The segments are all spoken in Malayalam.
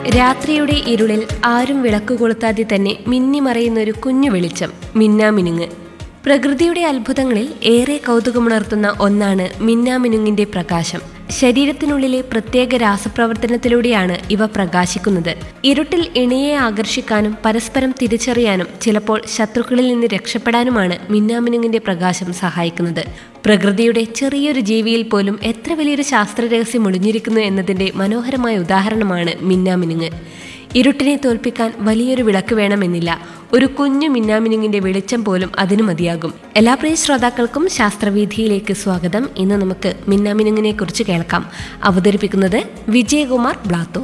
രാത്രിയുടെ ഇരുളിൽ ആരും വിളക്ക് കൊളുത്താതെ തന്നെ മിന്നിമറയുന്ന ഒരു കുഞ്ഞു വെളിച്ചം മിന്നാമിനുങ്ങ് പ്രകൃതിയുടെ അത്ഭുതങ്ങളിൽ ഏറെ കൗതുകമുണർത്തുന്ന ഒന്നാണ് മിന്നാമിനുങ്ങിന്റെ പ്രകാശം ശരീരത്തിനുള്ളിലെ പ്രത്യേക രാസപ്രവർത്തനത്തിലൂടെയാണ് ഇവ പ്രകാശിക്കുന്നത് ഇരുട്ടിൽ ഇണയെ ആകർഷിക്കാനും പരസ്പരം തിരിച്ചറിയാനും ചിലപ്പോൾ ശത്രുക്കളിൽ നിന്ന് രക്ഷപ്പെടാനുമാണ് മിന്നാമിനുങ്ങിന്റെ പ്രകാശം സഹായിക്കുന്നത് പ്രകൃതിയുടെ ചെറിയൊരു ജീവിയിൽ പോലും എത്ര വലിയൊരു ശാസ്ത്ര രഹസ്യം ഒളിഞ്ഞിരിക്കുന്നു എന്നതിന്റെ മനോഹരമായ ഉദാഹരണമാണ് മിന്നാമിനുങ്ങ് ഇരുട്ടിനെ തോൽപ്പിക്കാൻ വലിയൊരു വിളക്ക് വേണമെന്നില്ല ഒരു കുഞ്ഞു മിന്നാമിനുങ്ങിന്റെ വെളിച്ചം പോലും അതിനു മതിയാകും എല്ലാ പ്രിയ ശ്രോതാക്കൾക്കും ശാസ്ത്രവീഥിയിലേക്ക് സ്വാഗതം ഇന്ന് നമുക്ക് മിന്നാമിനുങ്ങിനെ കുറിച്ച് കേൾക്കാം അവതരിപ്പിക്കുന്നത് വിജയകുമാർ ബ്ലാത്തൂർ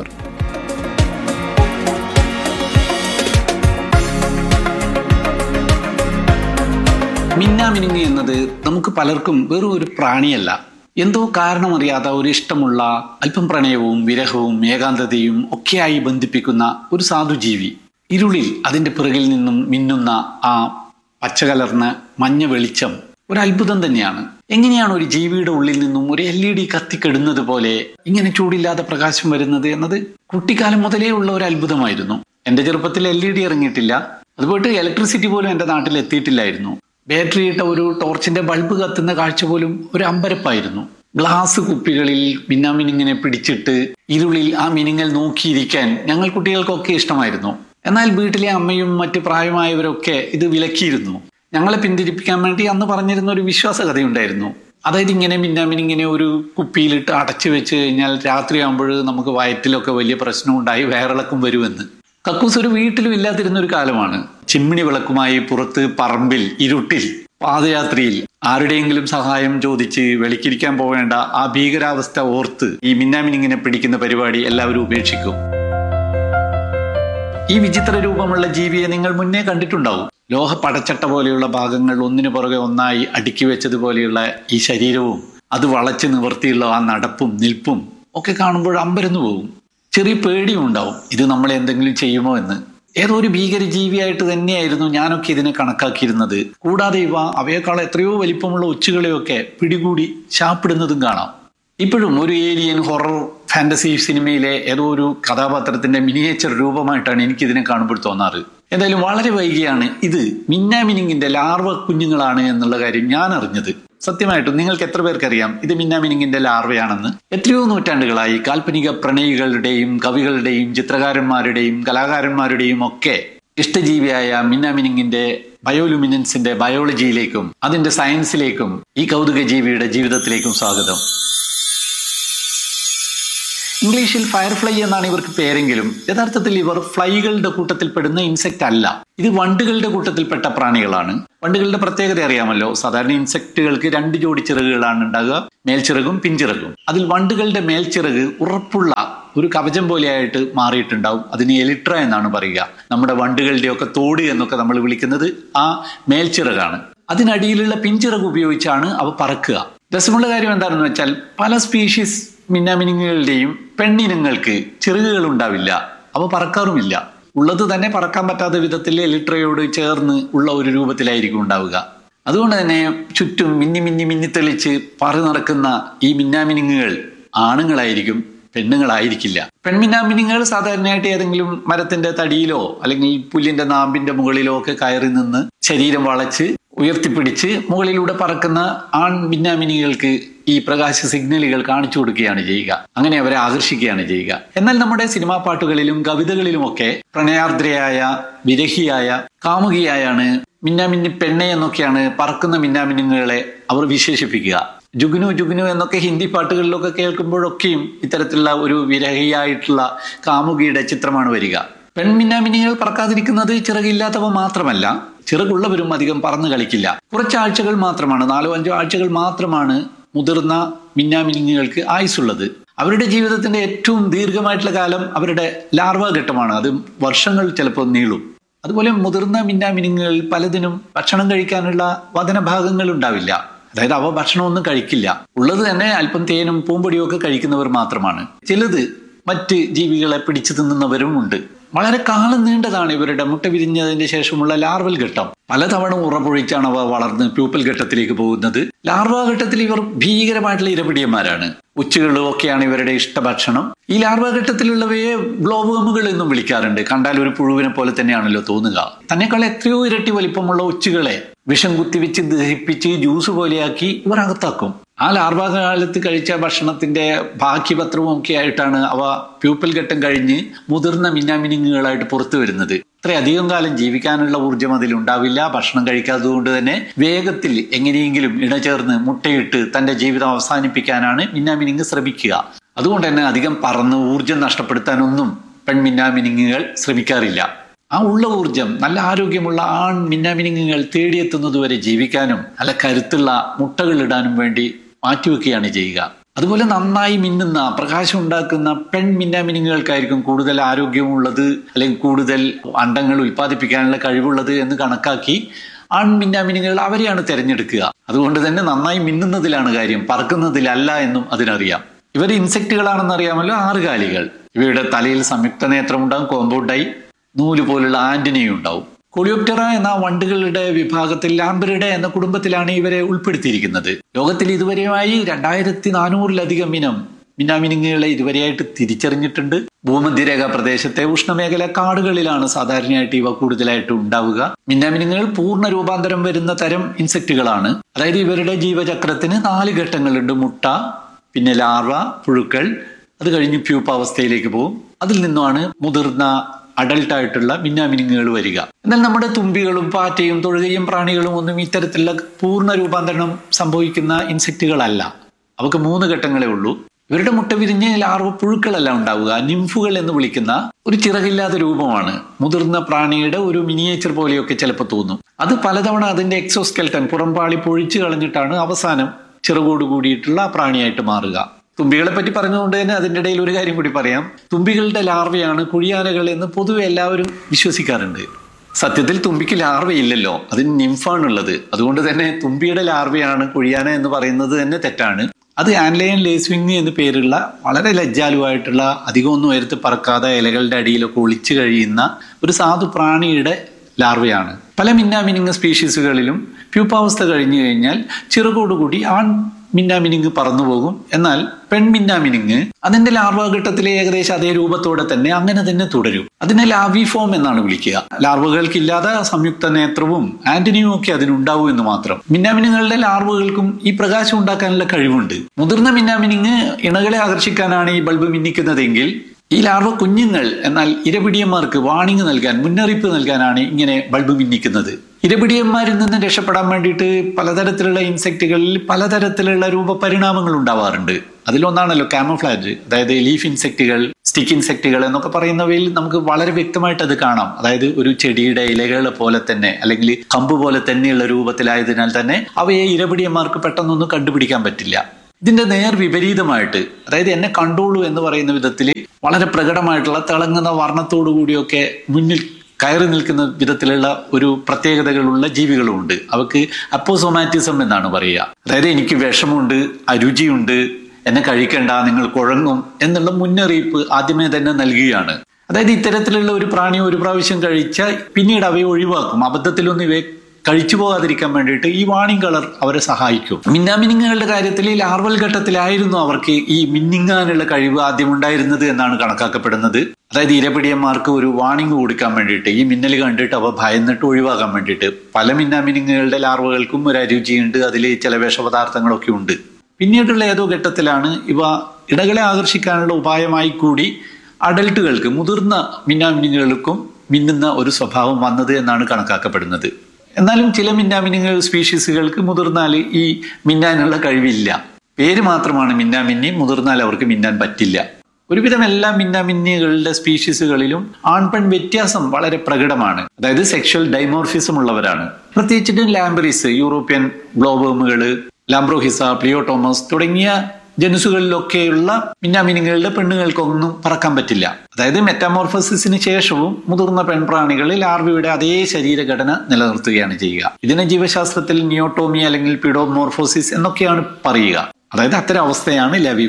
മിന്നാമിനുങ്ങ് എന്നത് നമുക്ക് പലർക്കും വെറും ഒരു പ്രാണിയല്ല എന്തോ കാരണമറിയാത്ത ഒരു ഇഷ്ടമുള്ള അല്പം പ്രണയവും വിരഹവും ഏകാന്തതയും ഒക്കെയായി ബന്ധിപ്പിക്കുന്ന ഒരു സാധുജീവി ഇരുളിൽ അതിന്റെ പിറകിൽ നിന്നും മിന്നുന്ന ആ പച്ചകലർന്ന മഞ്ഞ വെളിച്ചം ഒരു അത്ഭുതം തന്നെയാണ് എങ്ങനെയാണ് ഒരു ജീവിയുടെ ഉള്ളിൽ നിന്നും ഒരു എൽ ഇ ഡി കത്തിക്കെടുന്നത് പോലെ ഇങ്ങനെ ചൂടില്ലാതെ പ്രകാശം വരുന്നത് എന്നത് കുട്ടിക്കാലം മുതലേ ഉള്ള ഒരു അത്ഭുതമായിരുന്നു എന്റെ ചെറുപ്പത്തിൽ എൽ ഇ ഡി ഇറങ്ങിയിട്ടില്ല അതുപോയിട്ട് ഇലക്ട്രിസിറ്റി പോലും എന്റെ നാട്ടിൽ എത്തിയിട്ടില്ലായിരുന്നു ബാറ്ററി ഇട്ട ഒരു ടോർച്ചിന്റെ ബൾബ് കത്തുന്ന കാഴ്ച പോലും ഒരു അമ്പരപ്പായിരുന്നു ഗ്ലാസ് കുപ്പികളിൽ മിന്നാമിനിങ്ങിനെ പിടിച്ചിട്ട് ഇരുളിൽ ആ മിനിങ്ങൽ നോക്കിയിരിക്കാൻ ഞങ്ങൾ കുട്ടികൾക്കൊക്കെ ഇഷ്ടമായിരുന്നു എന്നാൽ വീട്ടിലെ അമ്മയും മറ്റ് പ്രായമായവരൊക്കെ ഇത് വിലക്കിയിരുന്നു ഞങ്ങളെ പിന്തിരിപ്പിക്കാൻ വേണ്ടി അന്ന് പറഞ്ഞിരുന്ന ഒരു വിശ്വാസ കഥയുണ്ടായിരുന്നു അതായത് ഇങ്ങനെ മിന്നാമിനിങ്ങനെ ഒരു കുപ്പിയിലിട്ട് അടച്ചു വെച്ച് കഴിഞ്ഞാൽ രാത്രിയാകുമ്പോൾ നമുക്ക് വയറ്റിലൊക്കെ വലിയ പ്രശ്നം ഉണ്ടായി വയറിളക്കം വരുമെന്ന് കക്കൂസ് ഒരു വീട്ടിലും ഇല്ലാതിരുന്ന ഒരു കാലമാണ് ചിമ്മിണി വിളക്കുമായി പുറത്ത് പറമ്പിൽ ഇരുട്ടിൽ പാദയാത്രയിൽ ആരുടെയെങ്കിലും സഹായം ചോദിച്ച് വെളിക്കിരിക്കാൻ പോവേണ്ട ആ ഭീകരാവസ്ഥ ഓർത്ത് ഈ മിന്നാമിനിങ്ങിനെ പിടിക്കുന്ന പരിപാടി എല്ലാവരും ഉപേക്ഷിക്കും ഈ വിചിത്ര രൂപമുള്ള ജീവിയെ നിങ്ങൾ മുന്നേ കണ്ടിട്ടുണ്ടാവും ലോഹ പടച്ചട്ട പോലെയുള്ള ഭാഗങ്ങൾ ഒന്നിനു പുറകെ ഒന്നായി അടുക്കി വെച്ചതുപോലെയുള്ള ഈ ശരീരവും അത് വളച്ച് നിവർത്തിയുള്ള ആ നടപ്പും നിൽപ്പും ഒക്കെ കാണുമ്പോൾ അമ്പരന്നു പോകും ചെറിയ പേടിയും ഉണ്ടാവും ഇത് നമ്മളെ എന്തെങ്കിലും ചെയ്യുമോ എന്ന് ഏതോ ഒരു ഭീകര ജീവിയായിട്ട് തന്നെയായിരുന്നു ഞാനൊക്കെ ഇതിനെ കണക്കാക്കിയിരുന്നത് കൂടാതെ ഇവ അവയേക്കാൾ എത്രയോ വലിപ്പമുള്ള ഒച്ചുകളെയൊക്കെ പിടികൂടി ശാപ്പിടുന്നതും കാണാം ഇപ്പോഴും ഒരു ഏലിയൻ ഹൊറർ ഫാന്റസി സിനിമയിലെ ഏതോ ഒരു കഥാപാത്രത്തിന്റെ മിനിയേച്ചർ രൂപമായിട്ടാണ് എനിക്ക് ഇതിനെ കാണുമ്പോൾ തോന്നാറ് എന്തായാലും വളരെ വൈകിയാണ് ഇത് മിന്നാമിനിങ്ങിന്റെ ലാർവ കുഞ്ഞുങ്ങളാണ് എന്നുള്ള കാര്യം ഞാൻ അറിഞ്ഞത് സത്യമായിട്ടും നിങ്ങൾക്ക് എത്ര പേർക്കറിയാം ഇത് മിന്നാമിനിങ്ങിന്റെ ലാർവയാണെന്ന് എത്രയോ നൂറ്റാണ്ടുകളായി കാൽപ്പനിക പ്രണയികളുടെയും കവികളുടെയും ചിത്രകാരന്മാരുടെയും കലാകാരന്മാരുടെയും ഒക്കെ ഇഷ്ടജീവിയായ മിന്നാമിനിങ്ങിന്റെ ബയോലുമിനൻസിന്റെ ബയോളജിയിലേക്കും അതിന്റെ സയൻസിലേക്കും ഈ കൗതുക ജീവിയുടെ ജീവിതത്തിലേക്കും സ്വാഗതം ഇംഗ്ലീഷിൽ ഫയർഫ്ലൈ എന്നാണ് ഇവർക്ക് പേരെങ്കിലും യഥാർത്ഥത്തിൽ ഇവർ ഫ്ലൈകളുടെ കൂട്ടത്തിൽപ്പെടുന്ന ഇൻസെക്ട് അല്ല ഇത് വണ്ടുകളുടെ കൂട്ടത്തിൽപ്പെട്ട പ്രാണികളാണ് വണ്ടുകളുടെ പ്രത്യേകത അറിയാമല്ലോ സാധാരണ ഇൻസെക്റ്റുകൾക്ക് രണ്ട് ജോഡി ചിറകുകളാണ് ഉണ്ടാകുക മേൽച്ചിറകും പിൻചിറകും അതിൽ വണ്ടുകളുടെ മേൽച്ചിറക് ഉറപ്പുള്ള ഒരു കവചം പോലെയായിട്ട് മാറിയിട്ടുണ്ടാവും അതിന് എലിട്ര എന്നാണ് പറയുക നമ്മുടെ വണ്ടുകളുടെയൊക്കെ തോട് എന്നൊക്കെ നമ്മൾ വിളിക്കുന്നത് ആ മേൽച്ചിറകാണ് അതിനടിയിലുള്ള പിൻചിറക് ഉപയോഗിച്ചാണ് അവ പറക്കുക രസമുള്ള കാര്യം എന്താണെന്ന് വെച്ചാൽ പല സ്പീഷീസ് മിന്നാമിനുങ്ങളുടെയും പെണ്ണിനങ്ങൾക്ക് ചിറകുകൾ ഉണ്ടാവില്ല അവ പറക്കാറുമില്ല ഉള്ളത് തന്നെ പറക്കാൻ പറ്റാത്ത വിധത്തിൽ എലിട്രയോട് ചേർന്ന് ഉള്ള ഒരു രൂപത്തിലായിരിക്കും ഉണ്ടാവുക അതുകൊണ്ട് തന്നെ ചുറ്റും മിന്നി മിന്നി മിന്നി തെളിച്ച് പറു നടക്കുന്ന ഈ മിന്നാമിനുങ്ങുകൾ ആണുങ്ങളായിരിക്കും പെണ്ണുങ്ങളായിരിക്കില്ല പെൺമിന്നാമിനുങ്ങൾ സാധാരണയായിട്ട് ഏതെങ്കിലും മരത്തിന്റെ തടിയിലോ അല്ലെങ്കിൽ പുല്ലിന്റെ നാമ്പിന്റെ മുകളിലോ ഒക്കെ കയറി നിന്ന് ശരീരം വളച്ച് ഉയർത്തിപ്പിടിച്ച് മുകളിലൂടെ പറക്കുന്ന ആൺ മിന്നാമിനികൾക്ക് ഈ പ്രകാശ സിഗ്നലുകൾ കാണിച്ചു കൊടുക്കുകയാണ് ചെയ്യുക അങ്ങനെ അവരെ ആകർഷിക്കുകയാണ് ചെയ്യുക എന്നാൽ നമ്മുടെ സിനിമാ പാട്ടുകളിലും കവിതകളിലുമൊക്കെ പ്രണയാർദ്രയായ വിരഹിയായ കാമുകിയായാണ് മിന്നാമിന്നി പെണ്ണെ എന്നൊക്കെയാണ് പറക്കുന്ന മിന്നാമിന്നുകളെ അവർ വിശേഷിപ്പിക്കുക ജുഗ്നു ജുഗ്നു എന്നൊക്കെ ഹിന്ദി പാട്ടുകളിലൊക്കെ കേൾക്കുമ്പോഴൊക്കെയും ഇത്തരത്തിലുള്ള ഒരു വിരഹിയായിട്ടുള്ള കാമുകിയുടെ ചിത്രമാണ് വരിക പെൺമിന്നാമിനികൾ പറക്കാതിരിക്കുന്നത് ചിറകില്ലാത്തവ മാത്രമല്ല ചിറകുള്ളവരും അധികം പറന്നു കളിക്കില്ല കുറച്ചാഴ്ചകൾ മാത്രമാണ് നാലോ അഞ്ചോ ആഴ്ചകൾ മാത്രമാണ് മുതിർന്ന മിന്നാമിനിങ്ങൾക്ക് ആയുസുള്ളത് അവരുടെ ജീവിതത്തിന്റെ ഏറ്റവും ദീർഘമായിട്ടുള്ള കാലം അവരുടെ ലാർവ ഘട്ടമാണ് അത് വർഷങ്ങൾ ചിലപ്പോൾ നീളും അതുപോലെ മുതിർന്ന മിന്നാമിനുങ്ങൾ പലതിനും ഭക്ഷണം കഴിക്കാനുള്ള വതനഭാഗങ്ങൾ ഉണ്ടാവില്ല അതായത് അവ ഭക്ഷണമൊന്നും കഴിക്കില്ല ഉള്ളത് തന്നെ അല്പം തേനും പൂമ്പൊടിയും ഒക്കെ കഴിക്കുന്നവർ മാത്രമാണ് ചിലത് മറ്റ് ജീവികളെ പിടിച്ചു തിന്നുന്നവരും ഉണ്ട് വളരെ കാലം നീണ്ടതാണ് ഇവരുടെ മുട്ട വിരിഞ്ഞതിന് ശേഷമുള്ള ലാർവൽ ഘട്ടം പലതവണ ഉറപ്പൊഴിച്ചാണ് അവ വളർന്ന് പ്യൂപ്പൽ ഘട്ടത്തിലേക്ക് പോകുന്നത് ലാർവാ ഘട്ടത്തിൽ ഇവർ ഭീകരമായിട്ടുള്ള ഇരപിടിയന്മാരാണ് ഉച്ചകളും ഒക്കെയാണ് ഇവരുടെ ഇഷ്ടഭക്ഷണം ഈ ലാർവാ ഘട്ടത്തിലുള്ളവയെ ഗ്ലോബുകൾ എന്നും വിളിക്കാറുണ്ട് കണ്ടാൽ ഒരു പുഴുവിനെ പോലെ തന്നെയാണല്ലോ തോന്നുക തന്നെക്കാൾ എത്രയോ ഇരട്ടി വലിപ്പമുള്ള ഉച്ചകളെ വിഷം കുത്തിവെച്ച് ദഹിപ്പിച്ച് ജ്യൂസ് പോലെയാക്കി ഇവർ അകത്താക്കും ആ ലാർവാ കാലത്ത് കഴിച്ച ഭക്ഷണത്തിന്റെ ബാക്കി പത്രവും ഒക്കെ ആയിട്ടാണ് അവ പ്യൂപ്പൽ ഘട്ടം കഴിഞ്ഞ് മുതിർന്ന മിന്നാമിനിങ്ങുകളായിട്ട് പുറത്തു വരുന്നത് അത്രയധികം കാലം ജീവിക്കാനുള്ള ഊർജ്ജം അതിലുണ്ടാവില്ല ഭക്ഷണം കഴിക്കാത്തതുകൊണ്ട് തന്നെ വേഗത്തിൽ എങ്ങനെയെങ്കിലും ഇണചേർന്ന് മുട്ടയിട്ട് തന്റെ ജീവിതം അവസാനിപ്പിക്കാനാണ് മിന്നാമിനിങ് ശ്രമിക്കുക അതുകൊണ്ട് തന്നെ അധികം പറന്ന് ഊർജ്ജം നഷ്ടപ്പെടുത്താനൊന്നും പെൺമിന്നാമിനിങ്ങുകൾ ശ്രമിക്കാറില്ല ആ ഉള്ള ഊർജം നല്ല ആരോഗ്യമുള്ള ആൺ മിന്നാമിനിങ്ങുകൾ തേടിയെത്തുന്നതുവരെ ജീവിക്കാനും നല്ല കരുത്തുള്ള മുട്ടകൾ ഇടാനും വേണ്ടി മാറ്റിവെക്കുകയാണ് ചെയ്യുക അതുപോലെ നന്നായി മിന്നുന്ന പ്രകാശം ഉണ്ടാക്കുന്ന പെൺ മിന്നാമിനിങ്ങുകൾക്കായിരിക്കും കൂടുതൽ ആരോഗ്യമുള്ളത് അല്ലെങ്കിൽ കൂടുതൽ അണ്ടങ്ങൾ ഉൽപ്പാദിപ്പിക്കാനുള്ള കഴിവുള്ളത് എന്ന് കണക്കാക്കി ആൺ മിന്നാമിനിങ്ങുകൾ അവരെയാണ് തിരഞ്ഞെടുക്കുക അതുകൊണ്ട് തന്നെ നന്നായി മിന്നുന്നതിലാണ് കാര്യം പറക്കുന്നതിലല്ല എന്നും അതിനറിയാം ഇവർ ഇൻസെക്റ്റുകളാണെന്ന് അറിയാമല്ലോ ആറുകാലികൾ ഇവയുടെ തലയിൽ സംയുക്ത നേത്രമുണ്ടാകും കോമ്പൗണ്ടായി നൂല് പോലുള്ള ആന്റണിയും ഉണ്ടാവും കൊളിയോപ്റ്ററ എന്ന വണ്ടുകളുടെ വിഭാഗത്തിൽ ലാംബറിഡെ എന്ന കുടുംബത്തിലാണ് ഇവരെ ഉൾപ്പെടുത്തിയിരിക്കുന്നത് ലോകത്തിൽ ഇതുവരെയായി രണ്ടായിരത്തി നാനൂറിലധികം ഇനം മിന്നാമിനിങ്ങുകളെ ഇതുവരെയായിട്ട് തിരിച്ചറിഞ്ഞിട്ടുണ്ട് ഭൂമധ്യരേഖ പ്രദേശത്തെ ഉഷ്ണമേഖല കാടുകളിലാണ് സാധാരണയായിട്ട് ഇവ കൂടുതലായിട്ട് ഉണ്ടാവുക മിന്നാമിനിങ്ങുകൾ പൂർണ്ണ രൂപാന്തരം വരുന്ന തരം ഇൻസെക്റ്റുകളാണ് അതായത് ഇവരുടെ ജീവചക്രത്തിന് നാല് ഘട്ടങ്ങളുണ്ട് മുട്ട പിന്നെ ലാർവ പുഴുക്കൾ അത് കഴിഞ്ഞ് പ്യൂപ്പ അവസ്ഥയിലേക്ക് പോകും അതിൽ നിന്നുമാണ് മുതിർന്ന അഡൾട്ട് ആയിട്ടുള്ള മിന്നാമിനിങ്ങുകൾ വരിക എന്നാൽ നമ്മുടെ തുമ്പികളും പാറ്റയും തൊഴുകയും പ്രാണികളും ഒന്നും ഇത്തരത്തിലുള്ള പൂർണ്ണ രൂപാന്തരണം സംഭവിക്കുന്ന ഇൻസെക്റ്റുകളല്ല അവക്ക് മൂന്ന് ഘട്ടങ്ങളേ ഉള്ളൂ ഇവരുടെ മുട്ട വിരിഞ്ഞ് ലാർവ പുഴുക്കളല്ല ഉണ്ടാവുക നിംഫുകൾ എന്ന് വിളിക്കുന്ന ഒരു ചിറകില്ലാത്ത രൂപമാണ് മുതിർന്ന പ്രാണിയുടെ ഒരു മിനിയേച്ചർ പോലെയൊക്കെ ചിലപ്പോൾ തോന്നും അത് പലതവണ അതിന്റെ എക്സോസ്കെൽട്ടൻ പുറംപാളി പൊഴിച്ചു കളഞ്ഞിട്ടാണ് അവസാനം ചിറകോട് കൂടിയിട്ടുള്ള പ്രാണിയായിട്ട് മാറുക തുമ്പികളെ പറ്റി പറഞ്ഞുകൊണ്ട് തന്നെ അതിൻ്റെ ഇടയിൽ ഒരു കാര്യം കൂടി പറയാം തുമ്പികളുടെ ലാർവയാണ് കുഴിയാനകൾ എന്ന് പൊതുവെ എല്ലാവരും വിശ്വസിക്കാറുണ്ട് സത്യത്തിൽ തുമ്പിക്ക് ലാർവയില്ലല്ലോ അതിന് നിംഫാണുള്ളത് അതുകൊണ്ട് തന്നെ തുമ്പിയുടെ ലാർവയാണ് കുഴിയാന എന്ന് പറയുന്നത് തന്നെ തെറ്റാണ് അത് ആൻലയൻ ലേസ്വിങ് എന്ന് പേരുള്ള വളരെ ലജ്ജാലുവായിട്ടുള്ള അധികമൊന്നും ഉയരത്ത് പറക്കാതെ ഇലകളുടെ അടിയിലൊക്കെ ഒളിച്ചു കഴിയുന്ന ഒരു സാധു പ്രാണിയുടെ ലാർവയാണ് പല മിന്നാമിനിങ് സ്പീഷീസുകളിലും പ്യൂപ്പാവസ്ഥ കഴിഞ്ഞു കഴിഞ്ഞാൽ ചിറകോടുകൂടി ആൺ മിന്നാമിനിങ് പറന്നു പോകും എന്നാൽ പെൺമിന്നാമിനിങ് അതിന്റെ ലാർവാഘട്ടത്തിലെ ഏകദേശം അതേ രൂപത്തോടെ തന്നെ അങ്ങനെ തന്നെ തുടരും അതിനെ ലാവി ഫോം എന്നാണ് വിളിക്കുക ലാർവകൾക്കില്ലാതെ സംയുക്ത നേത്രവും ആന്റണിയും ഒക്കെ അതിനുണ്ടാവും എന്ന് മാത്രം മിന്നാമിനുകളുടെ ലാർവകൾക്കും ഈ പ്രകാശം ഉണ്ടാക്കാനുള്ള കഴിവുണ്ട് മുതിർന്ന മിന്നാമിനിങ് ഇണകളെ ആകർഷിക്കാനാണ് ഈ ബൾബ് മിന്നിക്കുന്നതെങ്കിൽ ഈ ലാർവ കുഞ്ഞുങ്ങൾ എന്നാൽ ഇരപിടിയന്മാർക്ക് വാണിംഗ് നൽകാൻ മുന്നറിയിപ്പ് നൽകാനാണ് ഇങ്ങനെ ബൾബ് മിന്നിക്കുന്നത് ഇരപിടിയന്മാരിൽ നിന്ന് രക്ഷപ്പെടാൻ വേണ്ടിയിട്ട് പലതരത്തിലുള്ള ഇൻസെക്റ്റുകളിൽ പലതരത്തിലുള്ള രൂപപരിണാമങ്ങൾ ഉണ്ടാവാറുണ്ട് അതിലൊന്നാണല്ലോ കാമോഫ്ലാജ് അതായത് ലീഫ് ഇൻസെക്റ്റുകൾ സ്റ്റിക്ക് ഇൻസെക്റ്റുകൾ എന്നൊക്കെ പറയുന്നവയിൽ നമുക്ക് വളരെ വ്യക്തമായിട്ട് അത് കാണാം അതായത് ഒരു ചെടിയുടെ ഇലകളെ പോലെ തന്നെ അല്ലെങ്കിൽ കമ്പ് പോലെ തന്നെയുള്ള രൂപത്തിലായതിനാൽ തന്നെ അവയെ ഇരപിടിയന്മാർക്ക് പെട്ടെന്നൊന്നും കണ്ടുപിടിക്കാൻ പറ്റില്ല ഇതിന്റെ നേർ വിപരീതമായിട്ട് അതായത് എന്നെ കണ്ടോളൂ എന്ന് പറയുന്ന വിധത്തിൽ വളരെ പ്രകടമായിട്ടുള്ള തിളങ്ങുന്ന വർണ്ണത്തോടു കൂടിയൊക്കെ മുന്നിൽ കയറി നിൽക്കുന്ന വിധത്തിലുള്ള ഒരു പ്രത്യേകതകളുള്ള ജീവികളുമുണ്ട് അവക്ക് അപ്പോസോമാറ്റിസം എന്നാണ് പറയുക അതായത് എനിക്ക് വിഷമുണ്ട് അരുചിയുണ്ട് എന്നെ കഴിക്കണ്ട നിങ്ങൾ കുഴങ്ങും എന്നുള്ള മുന്നറിയിപ്പ് ആദ്യമേ തന്നെ നൽകുകയാണ് അതായത് ഇത്തരത്തിലുള്ള ഒരു പ്രാണി ഒരു പ്രാവശ്യം കഴിച്ചാൽ പിന്നീട് അവയെ ഒഴിവാക്കും അബദ്ധത്തിലൊന്നും ഇവയെ കഴിച്ചു പോകാതിരിക്കാൻ വേണ്ടിയിട്ട് ഈ വാണിംഗ് കളർ അവരെ സഹായിക്കും മിന്നാമിനിങ്ങുകളുടെ കാര്യത്തിൽ ഈ ലാർവൽ ഘട്ടത്തിലായിരുന്നു അവർക്ക് ഈ മിന്നിങ്ങാനുള്ള കഴിവ് ആദ്യം ഉണ്ടായിരുന്നത് എന്നാണ് കണക്കാക്കപ്പെടുന്നത് അതായത് ഇരപിടിയന്മാർക്ക് ഒരു വാണിംഗ് കൊടുക്കാൻ വേണ്ടിയിട്ട് ഈ മിന്നൽ കണ്ടിട്ട് അവ ഭയന്നിട്ട് ഒഴിവാക്കാൻ വേണ്ടിയിട്ട് പല മിന്നാമിനിങ്ങുകളുടെ ലാർവകൾക്കും ഒരു അരുചിയുണ്ട് അതിൽ ചില വിഷപദാർത്ഥങ്ങളൊക്കെ ഉണ്ട് പിന്നീടുള്ള ഏതോ ഘട്ടത്തിലാണ് ഇവ ഇടകളെ ആകർഷിക്കാനുള്ള ഉപായമായി കൂടി അഡൽട്ടുകൾക്ക് മുതിർന്ന മിന്നാമിനിങ്ങുകൾക്കും മിന്നുന്ന ഒരു സ്വഭാവം വന്നത് എന്നാണ് കണക്കാക്കപ്പെടുന്നത് എന്നാലും ചില മിന്നാമിനിങ്ങൾ സ്പീഷീസുകൾക്ക് മുതിർന്നാൽ ഈ മിന്നാനുള്ള കഴിവില്ല പേര് മാത്രമാണ് മിന്നാമിന്നി മുതിർന്നാൽ അവർക്ക് മിന്നാൻ പറ്റില്ല ഒരുവിധം എല്ലാ മിന്നാമിന്നികളുടെ സ്പീഷീസുകളിലും ആൺപെൺ വ്യത്യാസം വളരെ പ്രകടമാണ് അതായത് സെക്ഷൽ ഡൈമോർഫിസം ഉള്ളവരാണ് പ്രത്യേകിച്ചിട്ടും ലാംബറീസ് യൂറോപ്യൻ ഗ്ലോബോമുകള് ലാംബ്രോഹിസ പ്ലിയോട്ടോമസ് തുടങ്ങിയ ജനുസുകളിലൊക്കെയുള്ള മിന്നാമിനിങ്ങളുടെ പെണ്ണുങ്ങൾക്കൊന്നും പറക്കാൻ പറ്റില്ല അതായത് മെറ്റാമോർഫോസിസിന് ശേഷവും മുതിർന്ന പെൺപ്രാണികളിൽ ലാർവയുടെ അതേ ശരീരഘടന നിലനിർത്തുകയാണ് ചെയ്യുക ഇതിനെ ജീവശാസ്ത്രത്തിൽ നിയോട്ടോമി അല്ലെങ്കിൽ പിഡോമോർഫോസിസ് എന്നൊക്കെയാണ് പറയുക അതായത് അത്തരം അവസ്ഥയാണ് ലെവിഫോം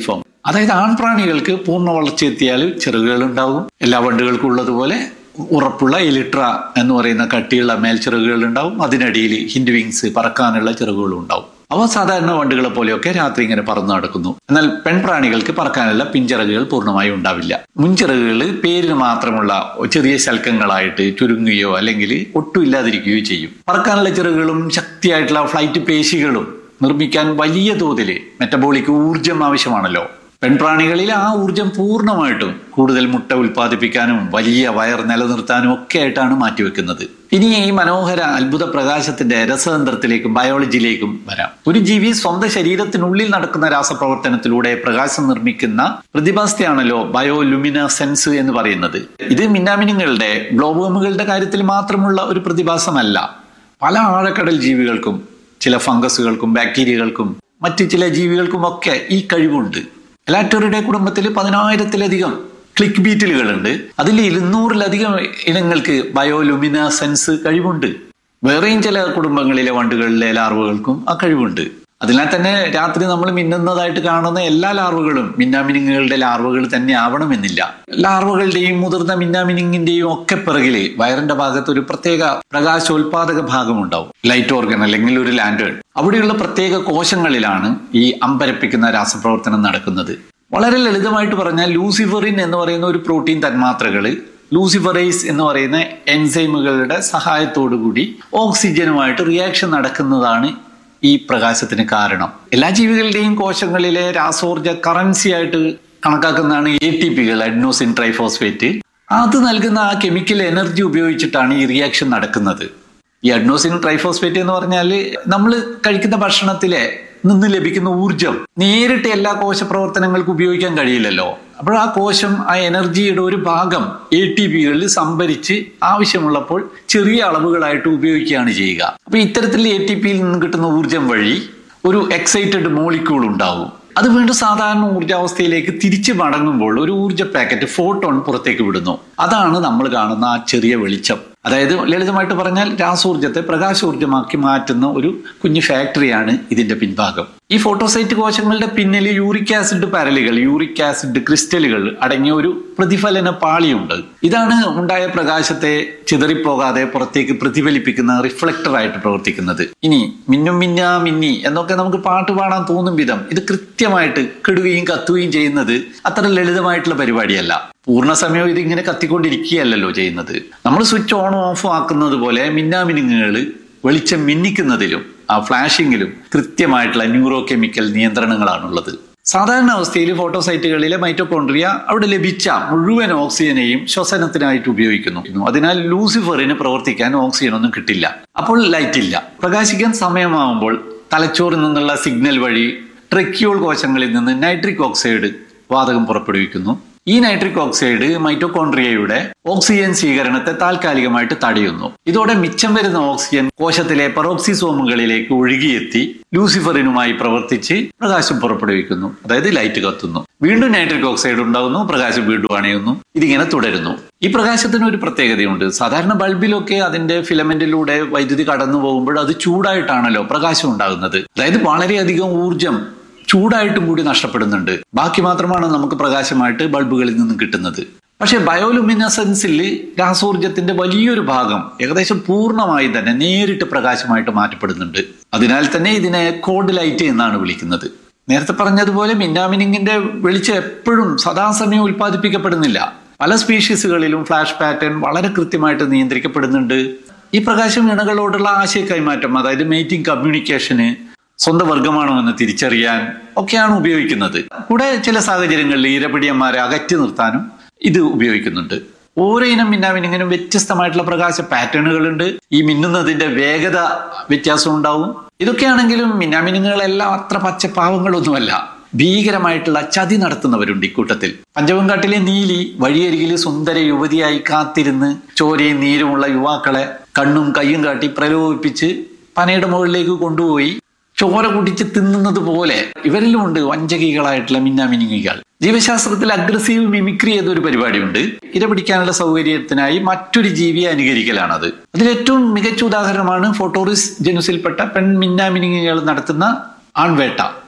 അതായത് ആൺപ്രാണികൾക്ക് പൂർണ്ണ വളർച്ചയെത്തിയാൽ ചിറകുകൾ ഉണ്ടാകും എല്ലാ വണ്ടുകൾക്കും ഉള്ളതുപോലെ ഉറപ്പുള്ള എലിട്ര എന്ന് പറയുന്ന കട്ടിയുള്ള മേൽച്ചിറകുകൾ ഉണ്ടാവും അതിനടിയിൽ ഹിൻഡ് വിങ്സ് പറക്കാനുള്ള ചിറകുകളും ഉണ്ടാവും അവ സാധാരണ വണ്ടുകളെ പോലെയൊക്കെ രാത്രി ഇങ്ങനെ പറന്നു നടക്കുന്നു എന്നാൽ പെൺപ്രാണികൾക്ക് പറക്കാനുള്ള പിൻചിറകുകൾ പൂർണ്ണമായും ഉണ്ടാവില്ല മുൻചിറകുകൾ പേരിന് മാത്രമുള്ള ചെറിയ ശൽക്കങ്ങളായിട്ട് ചുരുങ്ങുകയോ അല്ലെങ്കിൽ ഒട്ടും ഇല്ലാതിരിക്കുകയോ ചെയ്യും പറക്കാനുള്ള ചിറകുകളും ശക്തിയായിട്ടുള്ള ഫ്ലൈറ്റ് പേശികളും നിർമ്മിക്കാൻ വലിയ തോതിൽ മെറ്റബോളിക് ഊർജം ആവശ്യമാണല്ലോ പെൺപ്രാണികളിൽ ആ ഊർജം പൂർണ്ണമായിട്ടും കൂടുതൽ മുട്ട ഉൽപ്പാദിപ്പിക്കാനും വലിയ വയർ നിലനിർത്താനും ഒക്കെ ആയിട്ടാണ് മാറ്റിവെക്കുന്നത് ഇനി ഈ മനോഹര അത്ഭുത പ്രകാശത്തിന്റെ രസതന്ത്രത്തിലേക്കും ബയോളജിയിലേക്കും വരാം ഒരു ജീവി സ്വന്തം ശരീരത്തിനുള്ളിൽ നടക്കുന്ന രാസപ്രവർത്തനത്തിലൂടെ പ്രകാശം നിർമ്മിക്കുന്ന പ്രതിഭാസത്തെയാണല്ലോ ബയോലുമിനസെൻസ് എന്ന് പറയുന്നത് ഇത് മിന്നാമിനുങ്ങളുടെ ഗ്ലോബോമുകളുടെ കാര്യത്തിൽ മാത്രമുള്ള ഒരു പ്രതിഭാസമല്ല പല ആഴക്കടൽ ജീവികൾക്കും ചില ഫംഗസുകൾക്കും ബാക്ടീരിയകൾക്കും മറ്റ് ചില ജീവികൾക്കും ഒക്കെ ഈ കഴിവുണ്ട് എലാറ്റോറിയുടെ കുടുംബത്തിൽ പതിനായിരത്തിലധികം ക്ലിക്ക് ബീറ്റിലുകളുണ്ട് അതിൽ ഇരുന്നൂറിലധികം ഇനങ്ങൾക്ക് ബയോലുമിനസെൻസ് കഴിവുണ്ട് വേറെയും ചില കുടുംബങ്ങളിലെ വണ്ടുകളിലെ ലാർവകൾക്കും ആ കഴിവുണ്ട് അതിനാൽ തന്നെ രാത്രി നമ്മൾ മിന്നുന്നതായിട്ട് കാണുന്ന എല്ലാ ലാർവകളും മിന്നാമിനിങ്ങുകളുടെ ലാർവകൾ തന്നെ ആവണമെന്നില്ല ലാർവകളുടെയും മുതിർന്ന മിന്നാമിനിങ്ങിന്റെയും ഒക്കെ പിറകില് വയറിന്റെ ഭാഗത്ത് ഒരു പ്രത്യേക പ്രകാശോൽപാദക ഭാഗമുണ്ടാവും ലൈറ്റ് ഓർഗൻ അല്ലെങ്കിൽ ഒരു ലാൻഡേൺ അവിടെയുള്ള പ്രത്യേക കോശങ്ങളിലാണ് ഈ അമ്പരപ്പിക്കുന്ന രാസപ്രവർത്തനം നടക്കുന്നത് വളരെ ലളിതമായിട്ട് പറഞ്ഞാൽ ലൂസിഫറിൻ എന്ന് പറയുന്ന ഒരു പ്രോട്ടീൻ തന്മാത്രകള് ലൂസിഫറൈസ് എന്ന് പറയുന്ന എൻസൈമുകളുടെ സഹായത്തോടു കൂടി ഓക്സിജനുമായിട്ട് റിയാക്ഷൻ നടക്കുന്നതാണ് ഈ പ്രകാശത്തിന് കാരണം എല്ലാ ജീവികളുടെയും കോശങ്ങളിലെ രാസോർജ കറൻസി ആയിട്ട് കണക്കാക്കുന്നതാണ് എ ടി പികൾ അഡ്നോസിൻ ട്രൈഫോസ്ഫേറ്റ് അത് നൽകുന്ന ആ കെമിക്കൽ എനർജി ഉപയോഗിച്ചിട്ടാണ് ഈ റിയാക്ഷൻ നടക്കുന്നത് ഈ അഡ്നോസിൻ ട്രൈഫോസ്ഫേറ്റ് എന്ന് പറഞ്ഞാൽ നമ്മൾ കഴിക്കുന്ന ഭക്ഷണത്തിലെ നിന്ന് ലഭിക്കുന്ന ഊർജം നേരിട്ട് എല്ലാ കോശ പ്രവർത്തനങ്ങൾക്കും ഉപയോഗിക്കാൻ കഴിയില്ലല്ലോ അപ്പോൾ ആ കോശം ആ എനർജിയുടെ ഒരു ഭാഗം എ ടി പികളിൽ സംഭരിച്ച് ആവശ്യമുള്ളപ്പോൾ ചെറിയ അളവുകളായിട്ട് ഉപയോഗിക്കുകയാണ് ചെയ്യുക അപ്പൊ ഇത്തരത്തിൽ എ ടി പിയിൽ നിന്ന് കിട്ടുന്ന ഊർജം വഴി ഒരു എക്സൈറ്റഡ് മോളിക്യൂൾ ഉണ്ടാവും അത് വീണ്ടും സാധാരണ ഊർജാവസ്ഥയിലേക്ക് തിരിച്ചു മടങ്ങുമ്പോൾ ഒരു ഊർജ പാക്കറ്റ് ഫോട്ടോൺ പുറത്തേക്ക് വിടുന്നു അതാണ് നമ്മൾ കാണുന്ന ആ ചെറിയ വെളിച്ചം അതായത് ലളിതമായിട്ട് പറഞ്ഞാൽ രാസോർജത്തെ പ്രകാശോർജമാക്കി മാറ്റുന്ന ഒരു കുഞ്ഞു ഫാക്ടറിയാണ് ഇതിന്റെ പിൻഭാഗം ഈ ഫോട്ടോസൈറ്റ് കോശങ്ങളുടെ പിന്നിൽ യൂറിക് ആസിഡ് പാരലുകൾ യൂറിക് ആസിഡ് ക്രിസ്റ്റലുകൾ അടങ്ങിയ ഒരു പ്രതിഫലന പാളിയുണ്ട് ഇതാണ് ഉണ്ടായ പ്രകാശത്തെ ചിതറിപ്പോകാതെ പുറത്തേക്ക് പ്രതിഫലിപ്പിക്കുന്ന റിഫ്ലക്ടർ ആയിട്ട് പ്രവർത്തിക്കുന്നത് ഇനി മിന്നും മിന്നാ മിന്നി എന്നൊക്കെ നമുക്ക് പാട്ട് പാടാൻ തോന്നും വിധം ഇത് കൃത്യമായിട്ട് കെടുകയും കത്തുകയും ചെയ്യുന്നത് അത്ര ലളിതമായിട്ടുള്ള പരിപാടിയല്ല പൂർണ്ണ സമയം ഇതിങ്ങനെ കത്തിക്കൊണ്ടിരിക്കുകയല്ലല്ലോ ചെയ്യുന്നത് നമ്മൾ സ്വിച്ച് ഓണും ഓഫും ആക്കുന്നത് പോലെ മിന്നാമിനുങ്ങുകൾ വെളിച്ചം മിന്നിക്കുന്നതിലും ആ ഫ്ലാഷിങ്ങിലും കൃത്യമായിട്ടുള്ള ന്യൂറോ കെമിക്കൽ നിയന്ത്രണങ്ങളാണുള്ളത് സാധാരണ അവസ്ഥയിൽ ഫോട്ടോസൈറ്റുകളിലെ മൈറ്റോകോൺട്രിയ അവിടെ ലഭിച്ച മുഴുവൻ ഓക്സിജനെയും ശ്വസനത്തിനായിട്ട് ഉപയോഗിക്കുന്നു അതിനാൽ ലൂസിഫറിന് പ്രവർത്തിക്കാൻ ഓക്സിജൻ ഒന്നും കിട്ടില്ല അപ്പോൾ ലൈറ്റ് ഇല്ല പ്രകാശിക്കാൻ സമയമാകുമ്പോൾ തലച്ചോറിൽ നിന്നുള്ള സിഗ്നൽ വഴി ട്രെക്യൂൾ കോശങ്ങളിൽ നിന്ന് നൈട്രിക് ഓക്സൈഡ് വാതകം പുറപ്പെടുവിക്കുന്നു ഈ നൈട്രിക് ഓക്സൈഡ് മൈറ്റോകോൺട്രിയയുടെ ഓക്സിജൻ സ്വീകരണത്തെ താൽക്കാലികമായിട്ട് തടയുന്നു ഇതോടെ മിച്ചം വരുന്ന ഓക്സിജൻ കോശത്തിലെ പെറോക്സിസോമുകളിലേക്ക് ഒഴുകിയെത്തി ലൂസിഫറിനുമായി പ്രവർത്തിച്ച് പ്രകാശം പുറപ്പെടുവിക്കുന്നു അതായത് ലൈറ്റ് കത്തുന്നു വീണ്ടും നൈട്രിക് ഓക്സൈഡ് ഉണ്ടാകുന്നു പ്രകാശം വീണ്ടും അണയുന്നു ഇതിങ്ങനെ തുടരുന്നു ഈ പ്രകാശത്തിന് ഒരു പ്രത്യേകതയുണ്ട് സാധാരണ ബൾബിലൊക്കെ അതിന്റെ ഫിലമെന്റിലൂടെ വൈദ്യുതി കടന്നു പോകുമ്പോൾ അത് ചൂടായിട്ടാണല്ലോ പ്രകാശം ഉണ്ടാകുന്നത് അതായത് വളരെയധികം ഊർജം ചൂടായിട്ടും കൂടി നഷ്ടപ്പെടുന്നുണ്ട് ബാക്കി മാത്രമാണ് നമുക്ക് പ്രകാശമായിട്ട് ബൾബുകളിൽ നിന്ന് കിട്ടുന്നത് പക്ഷെ ബയോലുമിനസൻസിൽ രാസോർജത്തിന്റെ വലിയൊരു ഭാഗം ഏകദേശം പൂർണ്ണമായി തന്നെ നേരിട്ട് പ്രകാശമായിട്ട് മാറ്റപ്പെടുന്നുണ്ട് അതിനാൽ തന്നെ ഇതിനെ കോഡ് ലൈറ്റ് എന്നാണ് വിളിക്കുന്നത് നേരത്തെ പറഞ്ഞതുപോലെ മിന്നാമിനിങ്ങിന്റെ വെളിച്ചം എപ്പോഴും സദാസമയം ഉൽപ്പാദിപ്പിക്കപ്പെടുന്നില്ല പല സ്പീഷീസുകളിലും ഫ്ലാഷ് പാറ്റേൺ വളരെ കൃത്യമായിട്ട് നിയന്ത്രിക്കപ്പെടുന്നുണ്ട് ഈ പ്രകാശം ഇണകളോടുള്ള ആശയ കൈമാറ്റം അതായത് മെയ്റ്റിംഗ് കമ്മ്യൂണിക്കേഷന് സ്വന്തം വർഗമാണോ എന്ന് തിരിച്ചറിയാൻ ഒക്കെയാണ് ഉപയോഗിക്കുന്നത് കൂടെ ചില സാഹചര്യങ്ങളിൽ ഇരപിടിയന്മാരെ അകറ്റി നിർത്താനും ഇത് ഉപയോഗിക്കുന്നുണ്ട് ഓരോ ഇനം മിന്നാമിനിങ്ങിനും വ്യത്യസ്തമായിട്ടുള്ള പ്രകാശ പാറ്റേണുകളുണ്ട് ഈ മിന്നുന്നതിന്റെ വേഗത വ്യത്യാസം ഉണ്ടാവും ഇതൊക്കെയാണെങ്കിലും മിന്നാമിനുങ്ങളെല്ലാം അത്ര പച്ചപ്പാവങ്ങളൊന്നുമല്ല ഭീകരമായിട്ടുള്ള ചതി നടത്തുന്നവരുണ്ട് ഇക്കൂട്ടത്തിൽ പഞ്ചവങ്കാട്ടിലെ നീലി വഴിയരികിൽ സുന്ദര യുവതിയായി കാത്തിരുന്ന് ചോരയും നീരുമുള്ള യുവാക്കളെ കണ്ണും കയ്യും കാട്ടി പ്രലോഭിപ്പിച്ച് പനയുടെ മുകളിലേക്ക് കൊണ്ടുപോയി ചോര കുടിച്ച് തിന്നുന്നത് പോലെ ഇവരിലും ഉണ്ട് വഞ്ചകികളായിട്ടുള്ള മിന്നാമിനിങ്ങികൾ ജീവശാസ്ത്രത്തിൽ അഗ്രസീവ് മിമിക്രി എന്നൊരു പരിപാടിയുണ്ട് ഇര പിടിക്കാനുള്ള സൗകര്യത്തിനായി മറ്റൊരു ജീവിയെ അനുകരിക്കലാണത് അതിലേറ്റവും മികച്ച ഉദാഹരണമാണ് ഫോട്ടോറിസ് ജനുസിൽപ്പെട്ട പെൺ മിന്നാമിനിങ്ങുകൾ നടത്തുന്ന ആൺവേട്ട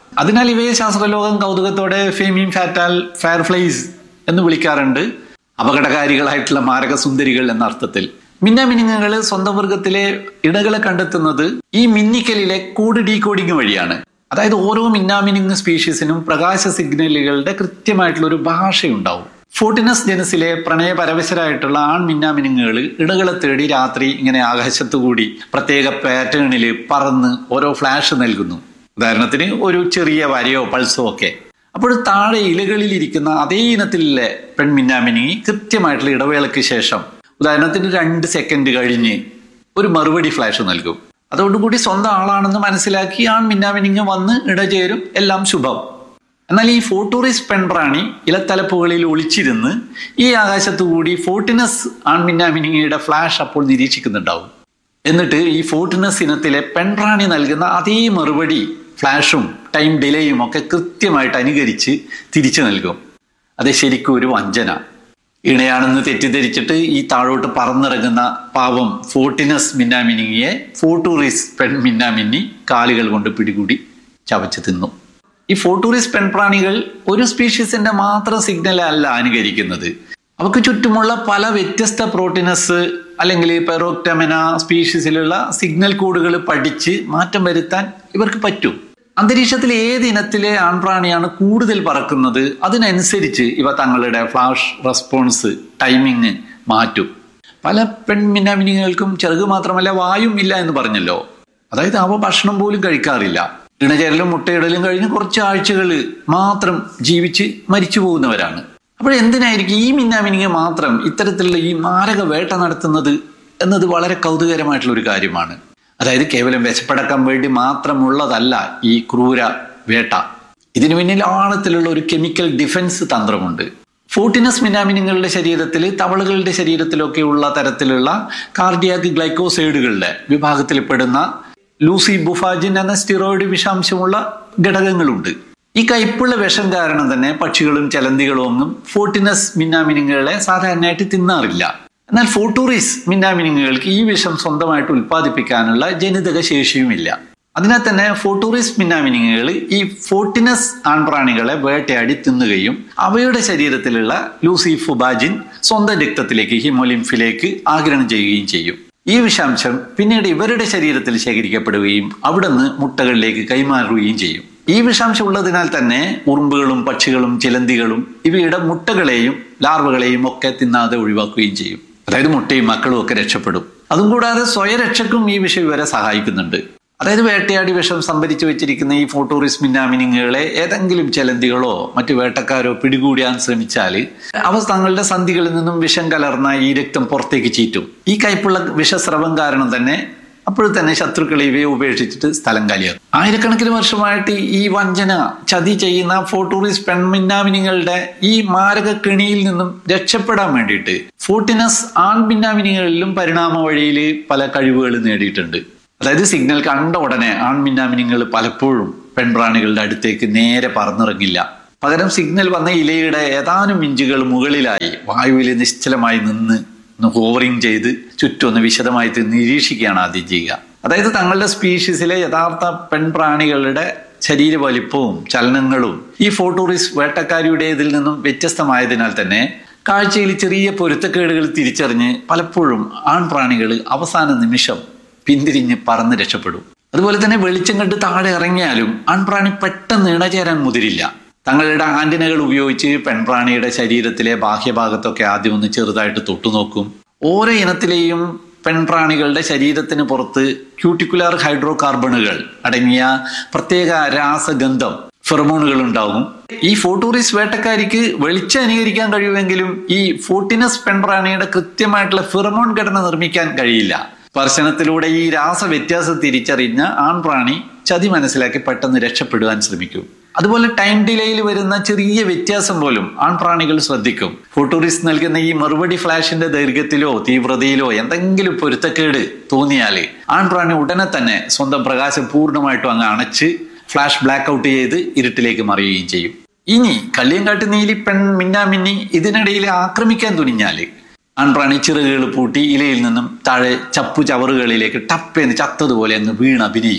അതിനാൽ ഇവയെ ശാസ്ത്രലോകം കൗതുകത്തോടെ ഫേമിയും ഫാറ്റാൽ ഫയർഫ്ലൈസ് എന്ന് വിളിക്കാറുണ്ട് അപകടകാരികളായിട്ടുള്ള മാരക സുന്ദരികൾ എന്ന അർത്ഥത്തിൽ മിന്നാമിനുങ്ങുകൾ സ്വന്തം വർഗത്തിലെ ഇണകളെ കണ്ടെത്തുന്നത് ഈ മിന്നിക്കലിലെ കോഡ് ഡീകോഡിംഗ് വഴിയാണ് അതായത് ഓരോ മിന്നാമിനുങ്ങ് സ്പീഷീസിനും പ്രകാശ സിഗ്നലുകളുടെ കൃത്യമായിട്ടുള്ള ഒരു ഭാഷയുണ്ടാവും ഫോർട്ടിനസ് ജനസിലെ പ്രണയപരവശരായിട്ടുള്ള ആൺ മിന്നാമിനുങ്ങുകൾ ഇണകളെ തേടി രാത്രി ഇങ്ങനെ ആകാശത്തു കൂടി പ്രത്യേക പാറ്റേണിൽ പറന്ന് ഓരോ ഫ്ലാഷ് നൽകുന്നു ഉദാഹരണത്തിന് ഒരു ചെറിയ വരയോ പൾസോ ഒക്കെ അപ്പോൾ താഴെ ഇലകളിൽ ഇരിക്കുന്ന അതേ ഇനത്തിലെ പെൺമിന്നാമിനുങ്ങി കൃത്യമായിട്ടുള്ള ഇടവേളയ്ക്ക് ശേഷം ഉദാഹരണത്തിന് രണ്ട് സെക്കൻഡ് കഴിഞ്ഞ് ഒരു മറുപടി ഫ്ലാഷ് നൽകും അതോടുകൂടി സ്വന്തം ആളാണെന്ന് മനസ്സിലാക്കി ആൺ മിന്നാമിനിങ്ങ് വന്ന് ഇടചേരും എല്ലാം ശുഭം എന്നാൽ ഈ ഫോട്ടോറിസ് പെൺപ്രാണി ഇലത്തലപ്പുകളിൽ ഒളിച്ചിരുന്ന് ഈ ആകാശത്തു കൂടി ഫോർട്ടിനസ് ആൺമിന്നാമിനിങ്ങയുടെ ഫ്ലാഷ് അപ്പോൾ നിരീക്ഷിക്കുന്നുണ്ടാവും എന്നിട്ട് ഈ ഫോർട്ടിനസ് ഇനത്തിലെ പെൺപ്രാണി നൽകുന്ന അതേ മറുപടി ഫ്ലാഷും ടൈം ഡിലേയും ഒക്കെ കൃത്യമായിട്ട് അനുകരിച്ച് തിരിച്ചു നൽകും അത് ശരിക്കും ഒരു വഞ്ചന ഇണയാണെന്ന് തെറ്റിദ്ധരിച്ചിട്ട് ഈ താഴോട്ട് പറന്നിറങ്ങുന്ന പാവം ഫോർട്ടിനസ് മിന്നാമിനിങ്ങിയെ ഫോട്ടൂറിസ് പെൺ മിന്നാമിന്നി കാലുകൾ കൊണ്ട് പിടികൂടി ചവച്ച് തിന്നു ഈ ഫോട്ടൂറിസ് പെൺപ്രാണികൾ ഒരു സ്പീഷീസിന്റെ മാത്രം സിഗ്നൽ അല്ല അനുകരിക്കുന്നത് അവക്ക് ചുറ്റുമുള്ള പല വ്യത്യസ്ത പ്രോട്ടീനസ് അല്ലെങ്കിൽ പെറോക്ടമിന സ്പീഷീസിലുള്ള സിഗ്നൽ കോഡുകൾ പഠിച്ച് മാറ്റം വരുത്താൻ ഇവർക്ക് പറ്റും അന്തരീക്ഷത്തിൽ ഏത് ഇനത്തിലെ ആൺപ്രാണിയാണ് കൂടുതൽ പറക്കുന്നത് അതിനനുസരിച്ച് ഇവ തങ്ങളുടെ ഫ്ലാഷ് റെസ്പോൺസ് ടൈമിങ് മാറ്റും പല പെൺമിന്നാമിനികൾക്കും ചെറുക് മാത്രമല്ല വായും ഇല്ല എന്ന് പറഞ്ഞല്ലോ അതായത് അവ ഭക്ഷണം പോലും കഴിക്കാറില്ല ഇണചേരലും മുട്ടയിടലും കഴിഞ്ഞ് കുറച്ച് ആഴ്ചകൾ മാത്രം ജീവിച്ച് മരിച്ചു പോകുന്നവരാണ് അപ്പോൾ എന്തിനായിരിക്കും ഈ മിന്നാമിനിങ്ങ മാത്രം ഇത്തരത്തിലുള്ള ഈ മാരക വേട്ട നടത്തുന്നത് എന്നത് വളരെ കൗതുകരമായിട്ടുള്ള ഒരു കാര്യമാണ് അതായത് കേവലം വിശപ്പടക്കാൻ വേണ്ടി മാത്രമുള്ളതല്ല ഈ ക്രൂര വേട്ട ഇതിനു പിന്നിൽ ആഴത്തിലുള്ള ഒരു കെമിക്കൽ ഡിഫൻസ് തന്ത്രമുണ്ട് ഫോർട്ടിനസ് മിനാമിനുകളുടെ ശരീരത്തിൽ തവളകളുടെ ശരീരത്തിലൊക്കെ ഉള്ള തരത്തിലുള്ള കാർഡിയാക് ഗ്ലൈക്കോസൈഡുകളുടെ വിഭാഗത്തിൽ പെടുന്ന ലൂസി ബുഫാജിൻ എന്ന സ്റ്റിറോയിഡ് വിഷാംശമുള്ള ഘടകങ്ങളുണ്ട് ഈ കയ്പുള്ള വിഷം കാരണം തന്നെ പക്ഷികളും ചലന്തികളും ഒന്നും ഫോർട്ടിനസ് മിന്നാമിനുകളെ സാധാരണയായിട്ട് തിന്നാറില്ല എന്നാൽ ഫോട്ടൂറിസ് മിന്നാമിനുങ്ങൾക്ക് ഈ വിഷം സ്വന്തമായിട്ട് ഉൽപ്പാദിപ്പിക്കാനുള്ള ജനിതക ശേഷിയുമില്ല അതിനാൽ തന്നെ ഫോട്ടൂറിസ് മിന്നാമിനുകൾ ഈ ഫോർട്ടിനസ് ആൺപ്രാണികളെ വേട്ടയാടി തിന്നുകയും അവയുടെ ശരീരത്തിലുള്ള ലൂസിഫുബാജിൻ സ്വന്തം രക്തത്തിലേക്ക് ഹിമോലിംഫിലേക്ക് ആഗിരണം ചെയ്യുകയും ചെയ്യും ഈ വിഷാംശം പിന്നീട് ഇവരുടെ ശരീരത്തിൽ ശേഖരിക്കപ്പെടുകയും അവിടുന്ന് മുട്ടകളിലേക്ക് കൈമാറുകയും ചെയ്യും ഈ വിഷാംശം ഉള്ളതിനാൽ തന്നെ ഉറുമ്പുകളും പക്ഷികളും ചിലന്തികളും ഇവയുടെ മുട്ടകളെയും ലാർവകളെയും ഒക്കെ തിന്നാതെ ഒഴിവാക്കുകയും ചെയ്യും അതായത് മുട്ടയും മക്കളും ഒക്കെ രക്ഷപ്പെടും അതും കൂടാതെ സ്വയരക്ഷക്കും ഈ വിഷം ഇവരെ സഹായിക്കുന്നുണ്ട് അതായത് വേട്ടയാടി വിഷം സംഭരിച്ചു വെച്ചിരിക്കുന്ന ഈ ഫോട്ടോറിസ് മിന്നാമിനിങ്ങുകളെ ഏതെങ്കിലും ചിലന്തികളോ മറ്റു വേട്ടക്കാരോ പിടികൂടിയാൻ ശ്രമിച്ചാൽ അവ തങ്ങളുടെ സന്ധികളിൽ നിന്നും വിഷം കലർന്ന ഈ രക്തം പുറത്തേക്ക് ചീറ്റും ഈ കയ്പുള്ള വിഷസ്രവം കാരണം തന്നെ അപ്പോൾ തന്നെ ശത്രുക്കൾ ഇവയെ ഉപേക്ഷിച്ചിട്ട് സ്ഥലം കാലിയാകും ആയിരക്കണക്കിന് വർഷമായിട്ട് ഈ വഞ്ചന ചതി ചെയ്യുന്ന ഫോട്ടോറിസ് പെൺമിന്നാമിനിങ്ങളുടെ ഈ മാരക കെണിയിൽ നിന്നും രക്ഷപ്പെടാൻ വേണ്ടിയിട്ട് ഫോർട്ടിനസ് ആൺമിന്നാമിനികളിലും പരിണാമ വഴിയിൽ പല കഴിവുകൾ നേടിയിട്ടുണ്ട് അതായത് സിഗ്നൽ കണ്ട ഉടനെ ആൺമിന്നാമിനിങ്ങൾ പലപ്പോഴും പെൺപ്രാണികളുടെ അടുത്തേക്ക് നേരെ പറന്നിറങ്ങില്ല പകരം സിഗ്നൽ വന്ന ഇലയുടെ ഏതാനും ഇഞ്ചുകൾ മുകളിലായി വായുവിൽ നിശ്ചലമായി നിന്ന് ഒന്ന് ഹോവറിങ് ചെയ്ത് ചുറ്റും ഒന്ന് വിശദമായി നിരീക്ഷിക്കുകയാണ് ആദ്യം ചെയ്യുക അതായത് തങ്ങളുടെ സ്പീഷീസിലെ യഥാർത്ഥ പെൺപ്രാണികളുടെ ശരീര വലിപ്പവും ചലനങ്ങളും ഈ ഫോട്ടോറിസ് വേട്ടക്കാരിയുടേതിൽ നിന്നും വ്യത്യസ്തമായതിനാൽ തന്നെ കാഴ്ചയിൽ ചെറിയ പൊരുത്തക്കേടുകൾ തിരിച്ചറിഞ്ഞ് പലപ്പോഴും ആൺപ്രാണികൾ അവസാന നിമിഷം പിന്തിരിഞ്ഞ് പറന്ന് രക്ഷപ്പെടും അതുപോലെ തന്നെ വെളിച്ചം കണ്ട് താഴെ ഇറങ്ങിയാലും ആൺപ്രാണി പെട്ടെന്ന് ഇണചേരാൻ മുതിരില്ല തങ്ങളുടെ ആന്റിനകൾ ഉപയോഗിച്ച് പെൺപ്രാണിയുടെ ശരീരത്തിലെ ബാഹ്യഭാഗത്തൊക്കെ ആദ്യം ഒന്ന് ചെറുതായിട്ട് തൊട്ടുനോക്കും ഓരോ ഇനത്തിലെയും പെൺപ്രാണികളുടെ ശരീരത്തിന് പുറത്ത് ക്യൂട്ടിക്കുലാർ ഹൈഡ്രോ കാർബണുകൾ അടങ്ങിയ പ്രത്യേക രാസഗന്ധം ഫെറമോണുകൾ ഉണ്ടാകും ഈ ഫോട്ടോറിസ് വേട്ടക്കാരിക്ക് വെളിച്ചം അനുകരിക്കാൻ കഴിയുമെങ്കിലും ഈ ഫോർട്ടിനസ് പെൺപ്രാണിയുടെ കൃത്യമായിട്ടുള്ള ഫിറമോൺ ഘടന നിർമ്മിക്കാൻ കഴിയില്ല സ്പർശനത്തിലൂടെ ഈ രാസ വ്യത്യാസം തിരിച്ചറിഞ്ഞ ആൺപ്രാണി ചതി മനസ്സിലാക്കി പെട്ടെന്ന് രക്ഷപ്പെടുവാൻ ശ്രമിക്കും അതുപോലെ ടൈം ഡിലേയിൽ വരുന്ന ചെറിയ വ്യത്യാസം പോലും ആൺപ്രാണികൾ ശ്രദ്ധിക്കും ഫോട്ടോറിസ് നൽകുന്ന ഈ മറുപടി ഫ്ലാഷിന്റെ ദൈർഘ്യത്തിലോ തീവ്രതയിലോ എന്തെങ്കിലും പൊരുത്തക്കേട് തോന്നിയാല് ആൺപ്രാണി ഉടനെ തന്നെ സ്വന്തം പ്രകാശം പൂർണ്ണമായിട്ടും അങ്ങ് അണച്ച് ഫ്ലാഷ് ബ്ലാക്ക് ഔട്ട് ചെയ്ത് ഇരുട്ടിലേക്ക് മറിയുകയും ചെയ്യും ഇനി കള്ളിയങ്കാട്ട് നീലി പെൺ മിന്നാമിന്നി ഇതിനിടയിൽ ആക്രമിക്കാൻ തുനിഞ്ഞാല് ആൺപ്രാണി ചിറകുകൾ പൂട്ടി ഇലയിൽ നിന്നും താഴെ ചപ്പു ചവറുകളിലേക്ക് ടപ്പേന്ന് ചത്തതുപോലെ അങ്ങ് വീണ് അഭിനയിക്കും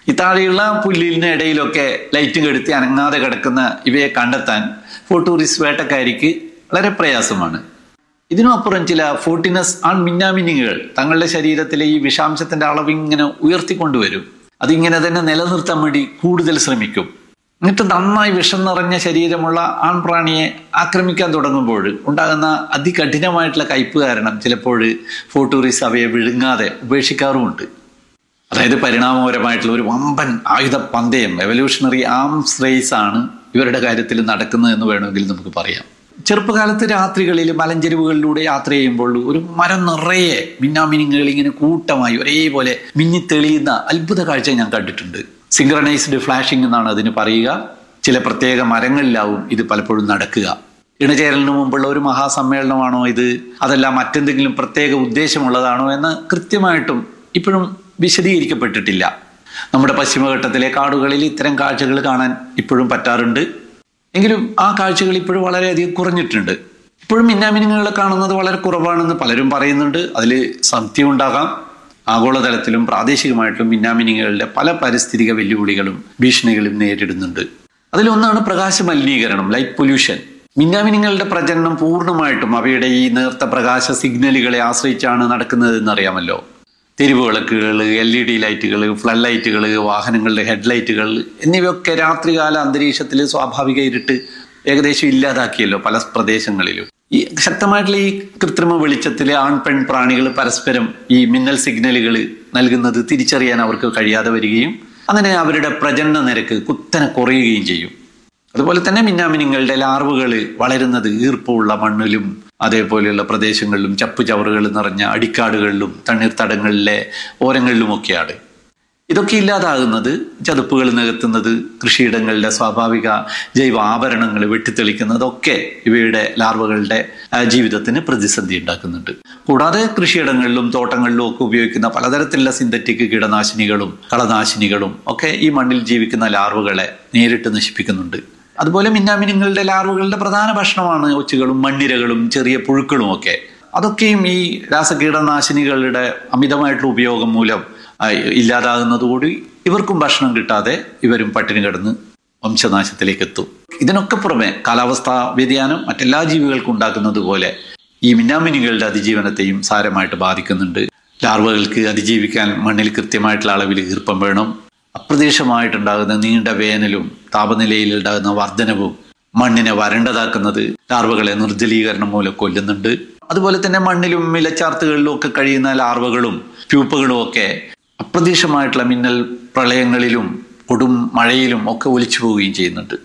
ഈ താഴെയുള്ള പുല്ലിന് ഇടയിലൊക്കെ ലൈറ്റും കെടുത്തി അനങ്ങാതെ കിടക്കുന്ന ഇവയെ കണ്ടെത്താൻ ഫോട്ടൂറിസ്റ്റ് വേട്ടക്കാരിക്ക് വളരെ പ്രയാസമാണ് ഇതിനും അപ്പുറം ചില ഫോർട്ടിനസ് ആൺ മിന്നാമിനിങ്ങുകൾ തങ്ങളുടെ ശരീരത്തിലെ ഈ വിഷാംശത്തിന്റെ അളവ് ഇങ്ങനെ ഉയർത്തിക്കൊണ്ടുവരും അതിങ്ങനെ തന്നെ നിലനിർത്താൻ വേണ്ടി കൂടുതൽ ശ്രമിക്കും എന്നിട്ട് നന്നായി വിഷം നിറഞ്ഞ ശരീരമുള്ള ആൺപ്രാണിയെ ആക്രമിക്കാൻ തുടങ്ങുമ്പോൾ ഉണ്ടാകുന്ന അതികഠിനമായിട്ടുള്ള കയ്പ് കാരണം ചിലപ്പോൾ ഫോട്ടൂറിസ് അവയെ വിഴുങ്ങാതെ ഉപേക്ഷിക്കാറുമുണ്ട് അതായത് പരിണാമപരമായിട്ടുള്ള ഒരു വമ്പൻ ആയുധ പന്തയം എവല്യൂഷണറി ആംസ് റേസ് ആണ് ഇവരുടെ കാര്യത്തിൽ നടക്കുന്നത് എന്ന് വേണമെങ്കിൽ നമുക്ക് പറയാം ചെറുപ്പകാലത്ത് രാത്രികളിൽ മലഞ്ചെരുവുകളിലൂടെ യാത്ര ചെയ്യുമ്പോൾ ഒരു മരം നിറയെ മിന്നാമിനിങ്ങുകൾ ഇങ്ങനെ കൂട്ടമായി ഒരേപോലെ മിന്നിത്തെളിയുന്ന അത്ഭുത കാഴ്ച ഞാൻ കണ്ടിട്ടുണ്ട് സിംഗ്രണൈസ്ഡ് ഫ്ലാഷിംഗ് എന്നാണ് അതിന് പറയുക ചില പ്രത്യേക മരങ്ങളിലാവും ഇത് പലപ്പോഴും നടക്കുക ഇണചേരലിന് മുമ്പുള്ള ഒരു മഹാസമ്മേളനമാണോ ഇത് അതല്ല മറ്റെന്തെങ്കിലും പ്രത്യേക ഉദ്ദേശമുള്ളതാണോ എന്ന് കൃത്യമായിട്ടും ഇപ്പോഴും വിശദീകരിക്കപ്പെട്ടിട്ടില്ല നമ്മുടെ പശ്ചിമഘട്ടത്തിലെ കാടുകളിൽ ഇത്തരം കാഴ്ചകൾ കാണാൻ ഇപ്പോഴും പറ്റാറുണ്ട് എങ്കിലും ആ കാഴ്ചകൾ ഇപ്പോഴും വളരെയധികം കുറഞ്ഞിട്ടുണ്ട് ഇപ്പോഴും മിന്നാമിനുങ്ങളെ കാണുന്നത് വളരെ കുറവാണെന്ന് പലരും പറയുന്നുണ്ട് അതിൽ സത്യമുണ്ടാകാം ആഗോളതലത്തിലും പ്രാദേശികമായിട്ടും മിന്നാമിനിങ്ങളുടെ പല പാരിസ്ഥിതിക വെല്ലുവിളികളും ഭീഷണികളും നേരിടുന്നുണ്ട് അതിലൊന്നാണ് പ്രകാശ മലിനീകരണം ലൈറ്റ് പൊല്യൂഷൻ മിന്നാമിനിങ്ങളുടെ പ്രജനനം പൂർണ്ണമായിട്ടും അവയുടെ ഈ നേർത്ത പ്രകാശ സിഗ്നലുകളെ ആശ്രയിച്ചാണ് നടക്കുന്നത് എന്നറിയാമല്ലോ തെരുവ് വിളക്കുകൾ എൽ ഇ ഡി ലൈറ്റുകൾ ഫ്ലഡ് ലൈറ്റുകൾ വാഹനങ്ങളുടെ ഹെഡ്ലൈറ്റുകൾ എന്നിവയൊക്കെ രാത്രികാല അന്തരീക്ഷത്തിൽ സ്വാഭാവിക ഇരുട്ട് ഏകദേശം ഇല്ലാതാക്കിയല്ലോ പല പ്രദേശങ്ങളിലും ഈ ശക്തമായിട്ടുള്ള ഈ കൃത്രിമ വെളിച്ചത്തിലെ ആൺ പെൺ പ്രാണികൾ പരസ്പരം ഈ മിന്നൽ സിഗ്നലുകൾ നൽകുന്നത് തിരിച്ചറിയാൻ അവർക്ക് കഴിയാതെ വരികയും അങ്ങനെ അവരുടെ പ്രജനന നിരക്ക് കുത്തനെ കുറയുകയും ചെയ്യും അതുപോലെ തന്നെ മിന്നാമിനിങ്ങളുടെ ലാർവുകൾ വളരുന്നത് ഈർപ്പമുള്ള മണ്ണിലും അതേപോലെയുള്ള പ്രദേശങ്ങളിലും ചപ്പു ചവറുകൾ നിറഞ്ഞ അടിക്കാടുകളിലും തണ്ണീർത്തടങ്ങളിലെ ഓരങ്ങളിലുമൊക്കെയാണ് ഇതൊക്കെ ഇല്ലാതാകുന്നത് ചതുപ്പുകൾ നികത്തുന്നത് കൃഷിയിടങ്ങളുടെ സ്വാഭാവിക ജൈവ ആഭരണങ്ങൾ വെട്ടിത്തെളിക്കുന്നതൊക്കെ ഇവയുടെ ലാർവകളുടെ ആ, ജീവിതത്തിന് പ്രതിസന്ധി ഉണ്ടാക്കുന്നുണ്ട് കൂടാതെ കൃഷിയിടങ്ങളിലും തോട്ടങ്ങളിലും ഒക്കെ ഉപയോഗിക്കുന്ന പലതരത്തിലുള്ള സിന്തറ്റിക് കീടനാശിനികളും കളനാശിനികളും ഒക്കെ ഈ മണ്ണിൽ ജീവിക്കുന്ന ലാർവകളെ നേരിട്ട് നശിപ്പിക്കുന്നുണ്ട് അതുപോലെ മിന്നാമിനുങ്ങളുടെ ലാർവകളുടെ പ്രധാന ഭക്ഷണമാണ് ഒച്ചുകളും മണ്ണിരകളും ചെറിയ പുഴുക്കളും ഒക്കെ അതൊക്കെയും ഈ രാസകീടനാശിനികളുടെ അമിതമായിട്ടുള്ള ഉപയോഗം മൂലം ആ, ഇല്ലാതാകുന്നതോടുകൂടി ഇവർക്കും ഭക്ഷണം കിട്ടാതെ ഇവരും പട്ടിണി കിടന്ന് വംശനാശത്തിലേക്ക് എത്തും ഇതിനൊക്കെ പുറമെ കാലാവസ്ഥാ വ്യതിയാനം മറ്റെല്ലാ ജീവികൾക്കും ഉണ്ടാക്കുന്നത് പോലെ ഈ മിന്നാമിനികളുടെ അതിജീവനത്തെയും സാരമായിട്ട് ബാധിക്കുന്നുണ്ട് ലാർവകൾക്ക് അതിജീവിക്കാൻ മണ്ണിൽ കൃത്യമായിട്ടുള്ള അളവിൽ ഈർപ്പം വേണം അപ്രതീക്ഷമായിട്ടുണ്ടാകുന്ന നീണ്ട വേനലും താപനിലയിൽ ഉണ്ടാകുന്ന വർധനവും മണ്ണിനെ വരണ്ടതാക്കുന്നത് ലാർവകളെ നിർജ്ജലീകരണം മൂലം കൊല്ലുന്നുണ്ട് അതുപോലെ തന്നെ മണ്ണിലും ഇലച്ചാർത്തുകളിലും ഒക്കെ കഴിയുന്ന ലാർവകളും പ്യൂപ്പകളും ഒക്കെ അപ്രതീക്ഷമായിട്ടുള്ള മിന്നൽ പ്രളയങ്ങളിലും കൊടും മഴയിലും ഒക്കെ ഒലിച്ചു പോവുകയും ചെയ്യുന്നുണ്ട്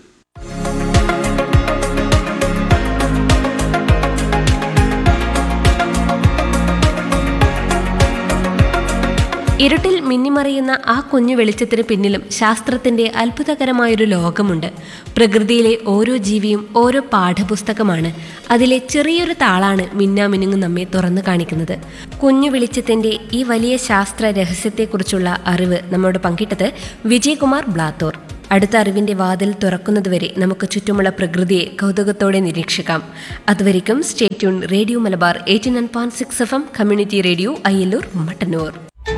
ഇരുട്ടിൽ മിന്നിമറിയുന്ന ആ കുഞ്ഞു വെളിച്ചത്തിന് പിന്നിലും ശാസ്ത്രത്തിന്റെ അത്ഭുതകരമായൊരു ലോകമുണ്ട് പ്രകൃതിയിലെ ഓരോ ജീവിയും ഓരോ പാഠപുസ്തകമാണ് അതിലെ ചെറിയൊരു താളാണ് മിന്നാമിനുങ്ങ് നമ്മെ തുറന്നു കാണിക്കുന്നത് കുഞ്ഞു വെളിച്ചത്തിന്റെ ഈ വലിയ ശാസ്ത്ര രഹസ്യത്തെക്കുറിച്ചുള്ള അറിവ് നമ്മോട് പങ്കിട്ടത് വിജയകുമാർ ബ്ലാത്തൂർ അടുത്ത അറിവിന്റെ വാതിൽ തുറക്കുന്നതുവരെ നമുക്ക് ചുറ്റുമുള്ള പ്രകൃതിയെ കൗതുകത്തോടെ നിരീക്ഷിക്കാം അതുവരെയും stay tuned radio Malabar eighty nine point six F M community radio Ayyallur Mattannur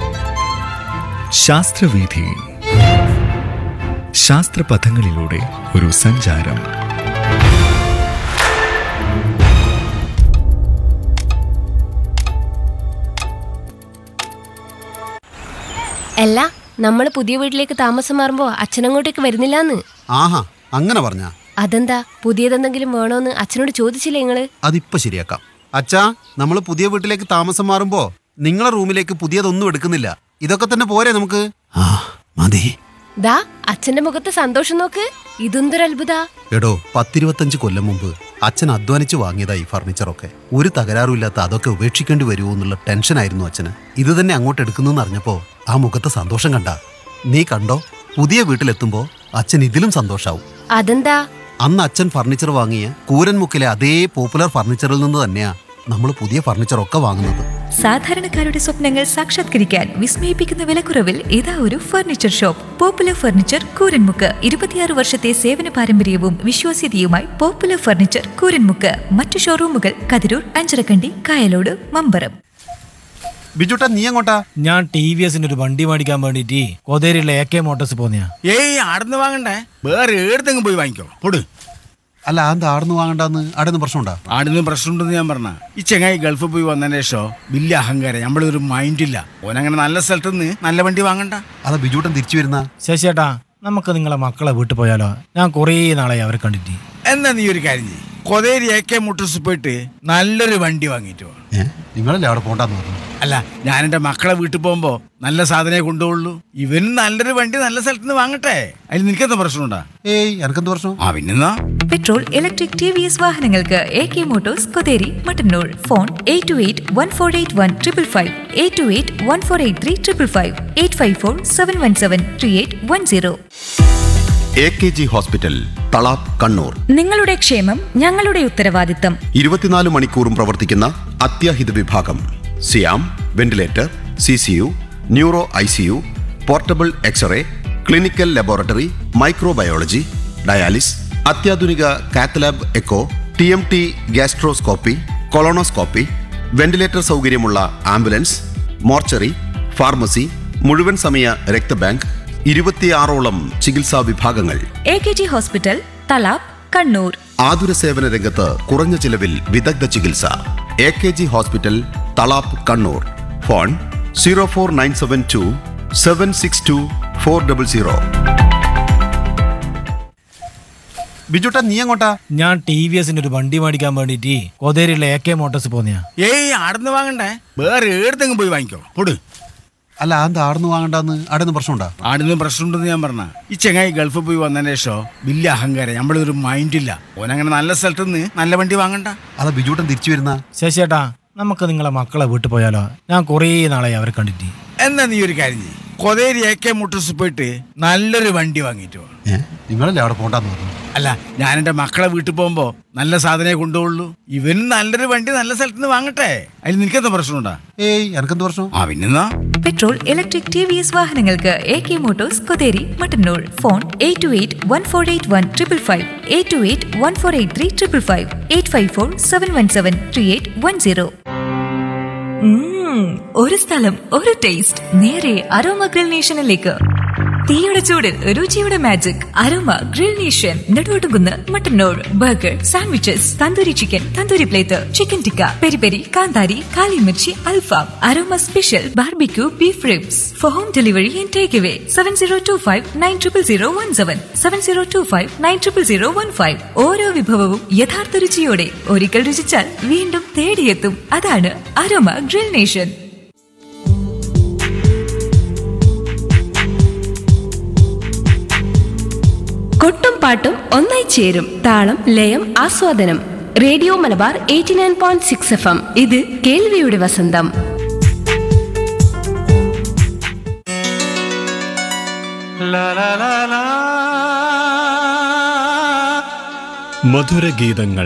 ശാസ്ത്രവീഥി ശാസ്ത്രപഥങ്ങളിലൂടെ ഒരു സഞ്ചാരം അല്ല നമ്മൾ പുതിയ വീട്ടിലേക്ക് താമസം മാറുമ്പോ അച്ഛനങ്ങോട്ടേക്ക് വരുന്നില്ലാന്ന് ആഹാ അങ്ങനെ പറഞ്ഞാ അതെന്താ പുതിയതെന്തെങ്കിലും വേണോന്ന് അച്ഛനോട് ചോദിച്ചില്ലേ നിങ്ങള് അതിപ്പോ ശരിയാക്കാം അച്ഛാ നമ്മൾ പുതിയ വീട്ടിലേക്ക് താമസം മാറുമ്പോ നിങ്ങളെ റൂമിലേക്ക് പുതിയതൊന്നും എടുക്കുന്നില്ല ഇതൊക്കെ തന്നെ പോരെ നമുക്ക് ആ മതി ദാ അച്ഛന്റെ മുഖത്ത് സന്തോഷം നോക്ക് ഇതെന്തൊരു അത്ഭുത എടോ പത്തിരുപത്തഞ്ച് കൊല്ലം മുമ്പ് അച്ഛൻ അധ്വാനിച്ച് വാങ്ങിയതാ ഈ ഫർണിച്ചറൊക്കെ ഒരു തകരാറുമില്ലാത്ത അതൊക്കെ ഉപേക്ഷിക്കേണ്ടി വരുമോ എന്നുള്ള ടെൻഷനായിരുന്നു അച്ഛന് ഇത് തന്നെ അങ്ങോട്ട് എടുക്കുന്നെന്ന് അറിഞ്ഞപ്പോ ആ മുഖത്തെ സന്തോഷം കണ്ട നീ കണ്ടോ പുതിയ വീട്ടിലെത്തുമ്പോ അച്ഛൻ ഇതിലും സന്തോഷാവും അതെന്താ അന്ന് അച്ഛൻ ഫർണിച്ചർ വാങ്ങിയ കൂരൻമുക്കിലെ അതേ പോപ്പുലർ ഫർണിച്ചറിൽ നിന്ന് തന്നെയാ നമ്മൾ പുതിയ ഫർണിച്ചറൊക്കെ വാങ്ങുന്നത് സാധാരണക്കാരുടെ സ്വപ്നങ്ങൾ സാക്ഷാത്കരിക്കാൻ വിസ്മയിപ്പിക്കുന്ന വിലക്കുറവിൽ ഇതാ ഒരു furniture shop popular furniture Kooranmukku ഇരുപത്തിയാറ് വർഷത്തെ സേവന പാരമ്പര്യവും വിശ്വാസ്യതയുമായി പോപ്പുലർ ഫർണിച്ചർ കൂരൻമുക്ക് മറ്റു ഷോറൂമുകൾ കതിരൂർ അഞ്ചരക്കണ്ടി കായലോട് മമ്പറം ബിജുട്ടാ നീ എങ്ങോട്ടാ ഞാൻ ടി വി എസിന്റെ ഒരു വണ്ടി മേടിക്കാൻ വേണ്ടിട്ട് കൊതേരിയുള്ള എ കെ മോട്ടോഴ്സ് പോന്നെയാ ഏയ് ആടുന്ന് വാങ്ങണ്ടേ വേറെ ഏടത്തെങ്കിലും പോയി വാങ്ങിക്കോ പൊട് അല്ല എന്താ ആടുന്ന് വാങ്ങണ്ടാന്ന് ആടുന്ന് പ്രശ്നമുണ്ടാ ആടുന്ന് പ്രശ്നമുണ്ടെന്ന് ഞാൻ പറഞ്ഞ ഈ ചെങ്ങായി ഗൾഫിൽ പോയി വന്നതിന് ശേഷം വലിയ അഹങ്കാരം നമ്മളൊരു മൈൻഡില്ല ഓനങ്ങനെ നല്ല സ്ഥലത്ത് നിന്ന് നല്ല വണ്ടി വാങ്ങണ്ട അതാ ബിജുട്ടൻ തിരിച്ചു വരുന്ന ശശിയേട്ടാ നമുക്ക് നിങ്ങളെ മക്കളെ വീട്ടിൽ പോയാലോ ഞാൻ കുറേ നാളായി അവരെ കണ്ടിട്ട് എന്നാ നീ ഒരു കാര്യം ചെയ്യ് കൊതേരി എ കെ മുട്ടൂസ് പോയിട്ട് നല്ലൊരു വണ്ടി വാങ്ങിയിട്ട് വാ ഏ നിങ്ങളല്ലേ അവിടെ പോണ്ടെന്ന് പറഞ്ഞു അല്ല ഞാൻ എൻ്റെ മക്കളെ വീട്ടിൽ പോകുമ്പോ നല്ല സാധനമേ കൊണ്ടുപോകുള്ളൂ ഇവന് നല്ലൊരു വണ്ടി നല്ല സ്ഥലത്ത് നിന്ന് വാങ്ങട്ടെ അതിൽ നിനക്കെന്താ പ്രശ്നമുണ്ടാ ഏയ് എനക്കെന്ത് പ്രശ്നം ആ പിന്നെന്നാ petrol electric T V S വാഹനങ്ങൾക്ക് A K motors Kotheri Mattannur phone eight two eight one four eight one triple five eight two eight one four eight three triple five eight five four seven one seven three eight one zero A K G hospital Thalap Kannur നിങ്ങളുടെ ക്ഷേമം ഞങ്ങളുടെ ഉത്തരവാദിത്തം ഇരുപത്തിനാല് മണിക്കൂറും പ്രവർത്തിക്കുന്ന അത്യാഹിത വിഭാഗം സിയാം ventilator C C U neuro I C U portable x-ray clinical laboratory microbiology dialysis അത്യാധുനിക cath lab echo T M T gastroscopy colonoscopy ventilator സൗകര്യമുള്ള ആംബുലൻസ് മോർച്ചറി ഫാർമസി മുഴുവൻ സമയ രക്തബാങ്ക് ഇരുപത്തിയാറോളം ചികിത്സാ വിഭാഗങ്ങൾ A K G hospital Thalap Kannur ആതുര സേവന രംഗത്ത് കുറഞ്ഞ ചിലവിൽ വിദഗ്ധ ചികിത്സ A K G hospital Thalap Kannur phone zero four nine seven two seven six two four double zero ബിജുട്ടാ നീ എങ്ങോട്ടാ ഞാൻ ടി വി എസിന്റെ ഒരു വണ്ടി മേടിക്കാൻ വേണ്ടിട്ട് കൊതേരിയുള്ള എ കെ മോട്ടോഴ്സ് പോന്നെയാ ഏയ് ആടുന്ന് വാങ്ങണ്ടേ വേറെ ഏടത്തെങ്കിലും പോയി വാങ്ങിക്കോ പൊട് അല്ല എന്താ ആടുന്ന് വാങ്ങണ്ടാന്ന് ആടുന്ന് പ്രശ്നമുണ്ടാ ആടുന്ന് പ്രശ്നമുണ്ടെന്ന് ഞാൻ പറഞ്ഞ ഈ ചെങ്ങായി ഗൾഫിൽ പോയി വന്നതിന് ശേഷം വലിയ അഹങ്കാരം നമ്മളൊരു മൈൻഡില്ല ഓനങ്ങനെ നല്ല സ്ഥലത്ത് നിന്ന് നല്ല വണ്ടി വാങ്ങണ്ട അതാ ബിജുട്ടൻ തിരിച്ചു വരുന്ന ശശിയേട്ടാ നമുക്ക് നിങ്ങളെ മക്കളെ വീട്ടിൽ പോയാലോ ഞാൻ കുറേ നാളായി അവരെ കണ്ടിട്ട് എന്നാ നീ ഒരു കാര്യം ചെയ്യ് കൊതേരി എ കെ മുട്ടൂസ് പോയിട്ട് നല്ലൊരു വണ്ടി വാങ്ങിയിട്ട് വാ ഏ നിങ്ങളല്ലേ അവിടെ പോണ്ടെന്ന് പറഞ്ഞു അല്ല ഞാൻ എൻ്റെ മക്കളെ വീട്ടിൽ പോകുമ്പോ നല്ല സാധനമേ കൊണ്ടുപോകുള്ളൂ ഇവന് നല്ലൊരു വണ്ടി നല്ല സ്ഥലത്ത് നിന്ന് വാങ്ങട്ടെ അതിൽ നിനക്കെന്താ പ്രശ്നമുണ്ടാ ഏയ് എനക്കെന്ത് പ്രശ്നം ആ പിന്നെന്നാ petrol electric T V S വാഹനങ്ങൾക്ക് A K motors Kotheri Mattannur phone eight two eight one four eight one triple five eight two eight one four eight three triple five eight five four seven one seven three eight one zero ഒരു സ്ഥലം ഒരു ടേസ്റ്റ് നേരെ അരോമ ഗ്രിൽ നേഷനിലേക്ക് തീയുടെ ചൂടിൽ രുചിയുടെ magic aroma grill nation Neduvattukunnu Mattannur burger sandwiches tandoori chicken tandoori plate chicken tikka peri peri കാന്താരി കാലിമിർച്ചി അൽഫാം aroma special barbecue beef ribs for home delivery and takeaway seven zero two five nine triple zero one seven seven zero two five nine triple zero one five ഓരോ വിഭവവും യഥാർത്ഥ രുചിയോടെ ഒരിക്കൽ രുചിച്ചാൽ വീണ്ടും തേടിയെത്തും അതാണ് അരോമ ഗ്രിൽ നേഷൻ കൊട്ടും പാട്ടും ഒന്നായി ചേരും താളം ലയം ആസ്വാദനം radio Malabar eighty nine point six F M ഇത് കേൾവിയുടെ വസന്തം മധുരഗീതങ്ങൾ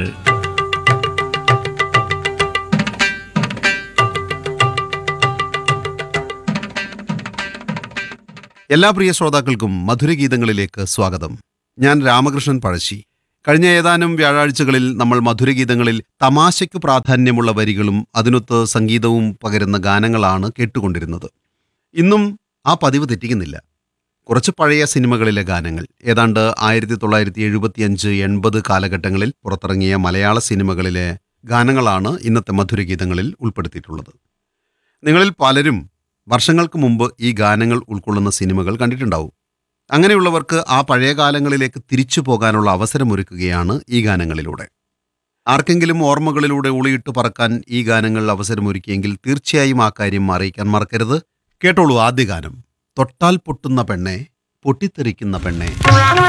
എല്ലാ പ്രിയ ശ്രോതാക്കൾക്കും മധുരഗീതങ്ങളിലേക്ക് സ്വാഗതം ഞാൻ രാമകൃഷ്ണൻ പഴശ്ശി കഴിഞ്ഞ ഏതാനും വ്യാഴാഴ്ചകളിൽ നമ്മൾ മധുരഗീതങ്ങളിൽ തമാശയ്ക്ക് പ്രാധാന്യമുള്ള വരികളും അതിനൊത്ത് സംഗീതവും പകരുന്ന ഗാനങ്ങളാണ് കേട്ടുകൊണ്ടിരുന്നത് ഇന്നും ആ പതിവ് തെറ്റിക്കുന്നില്ല കുറച്ച് പഴയ സിനിമകളിലെ ഗാനങ്ങൾ ഏതാണ്ട് ആയിരത്തി തൊള്ളായിരത്തി എഴുപത്തിയഞ്ച് എൺപത് കാലഘട്ടങ്ങളിൽ പുറത്തിറങ്ങിയ മലയാള സിനിമകളിലെ ഗാനങ്ങളാണ് ഇന്നത്തെ മധുരഗീതങ്ങളിൽ ഉൾപ്പെടുത്തിയിട്ടുള്ളത് നിങ്ങളിൽ പലരും വർഷങ്ങൾക്ക് മുമ്പ് ഈ ഗാനങ്ങൾ ഉൾക്കൊള്ളുന്ന സിനിമകൾ കണ്ടിട്ടുണ്ടാവും അങ്ങനെയുള്ളവർക്ക് ആ പഴയ കാലങ്ങളിലേക്ക് തിരിച്ചു പോകാനുള്ള അവസരമൊരുക്കുകയാണ് ഈ ഗാനങ്ങളിലൂടെ ആർക്കെങ്കിലും ഓർമ്മകളിലൂടെ ഉളിയിട്ട് പറക്കാൻ ഈ ഗാനങ്ങൾ അവസരമൊരുക്കിയെങ്കിൽ തീർച്ചയായും ആ കാര്യം അറിയിക്കാൻ മറക്കരുത് കേട്ടോളൂ ആദ്യ ഗാനം തൊട്ടാൽ പൊട്ടുന്ന പെണ്ണെ പൊട്ടിത്തെറിക്കുന്ന പെണ്ണെ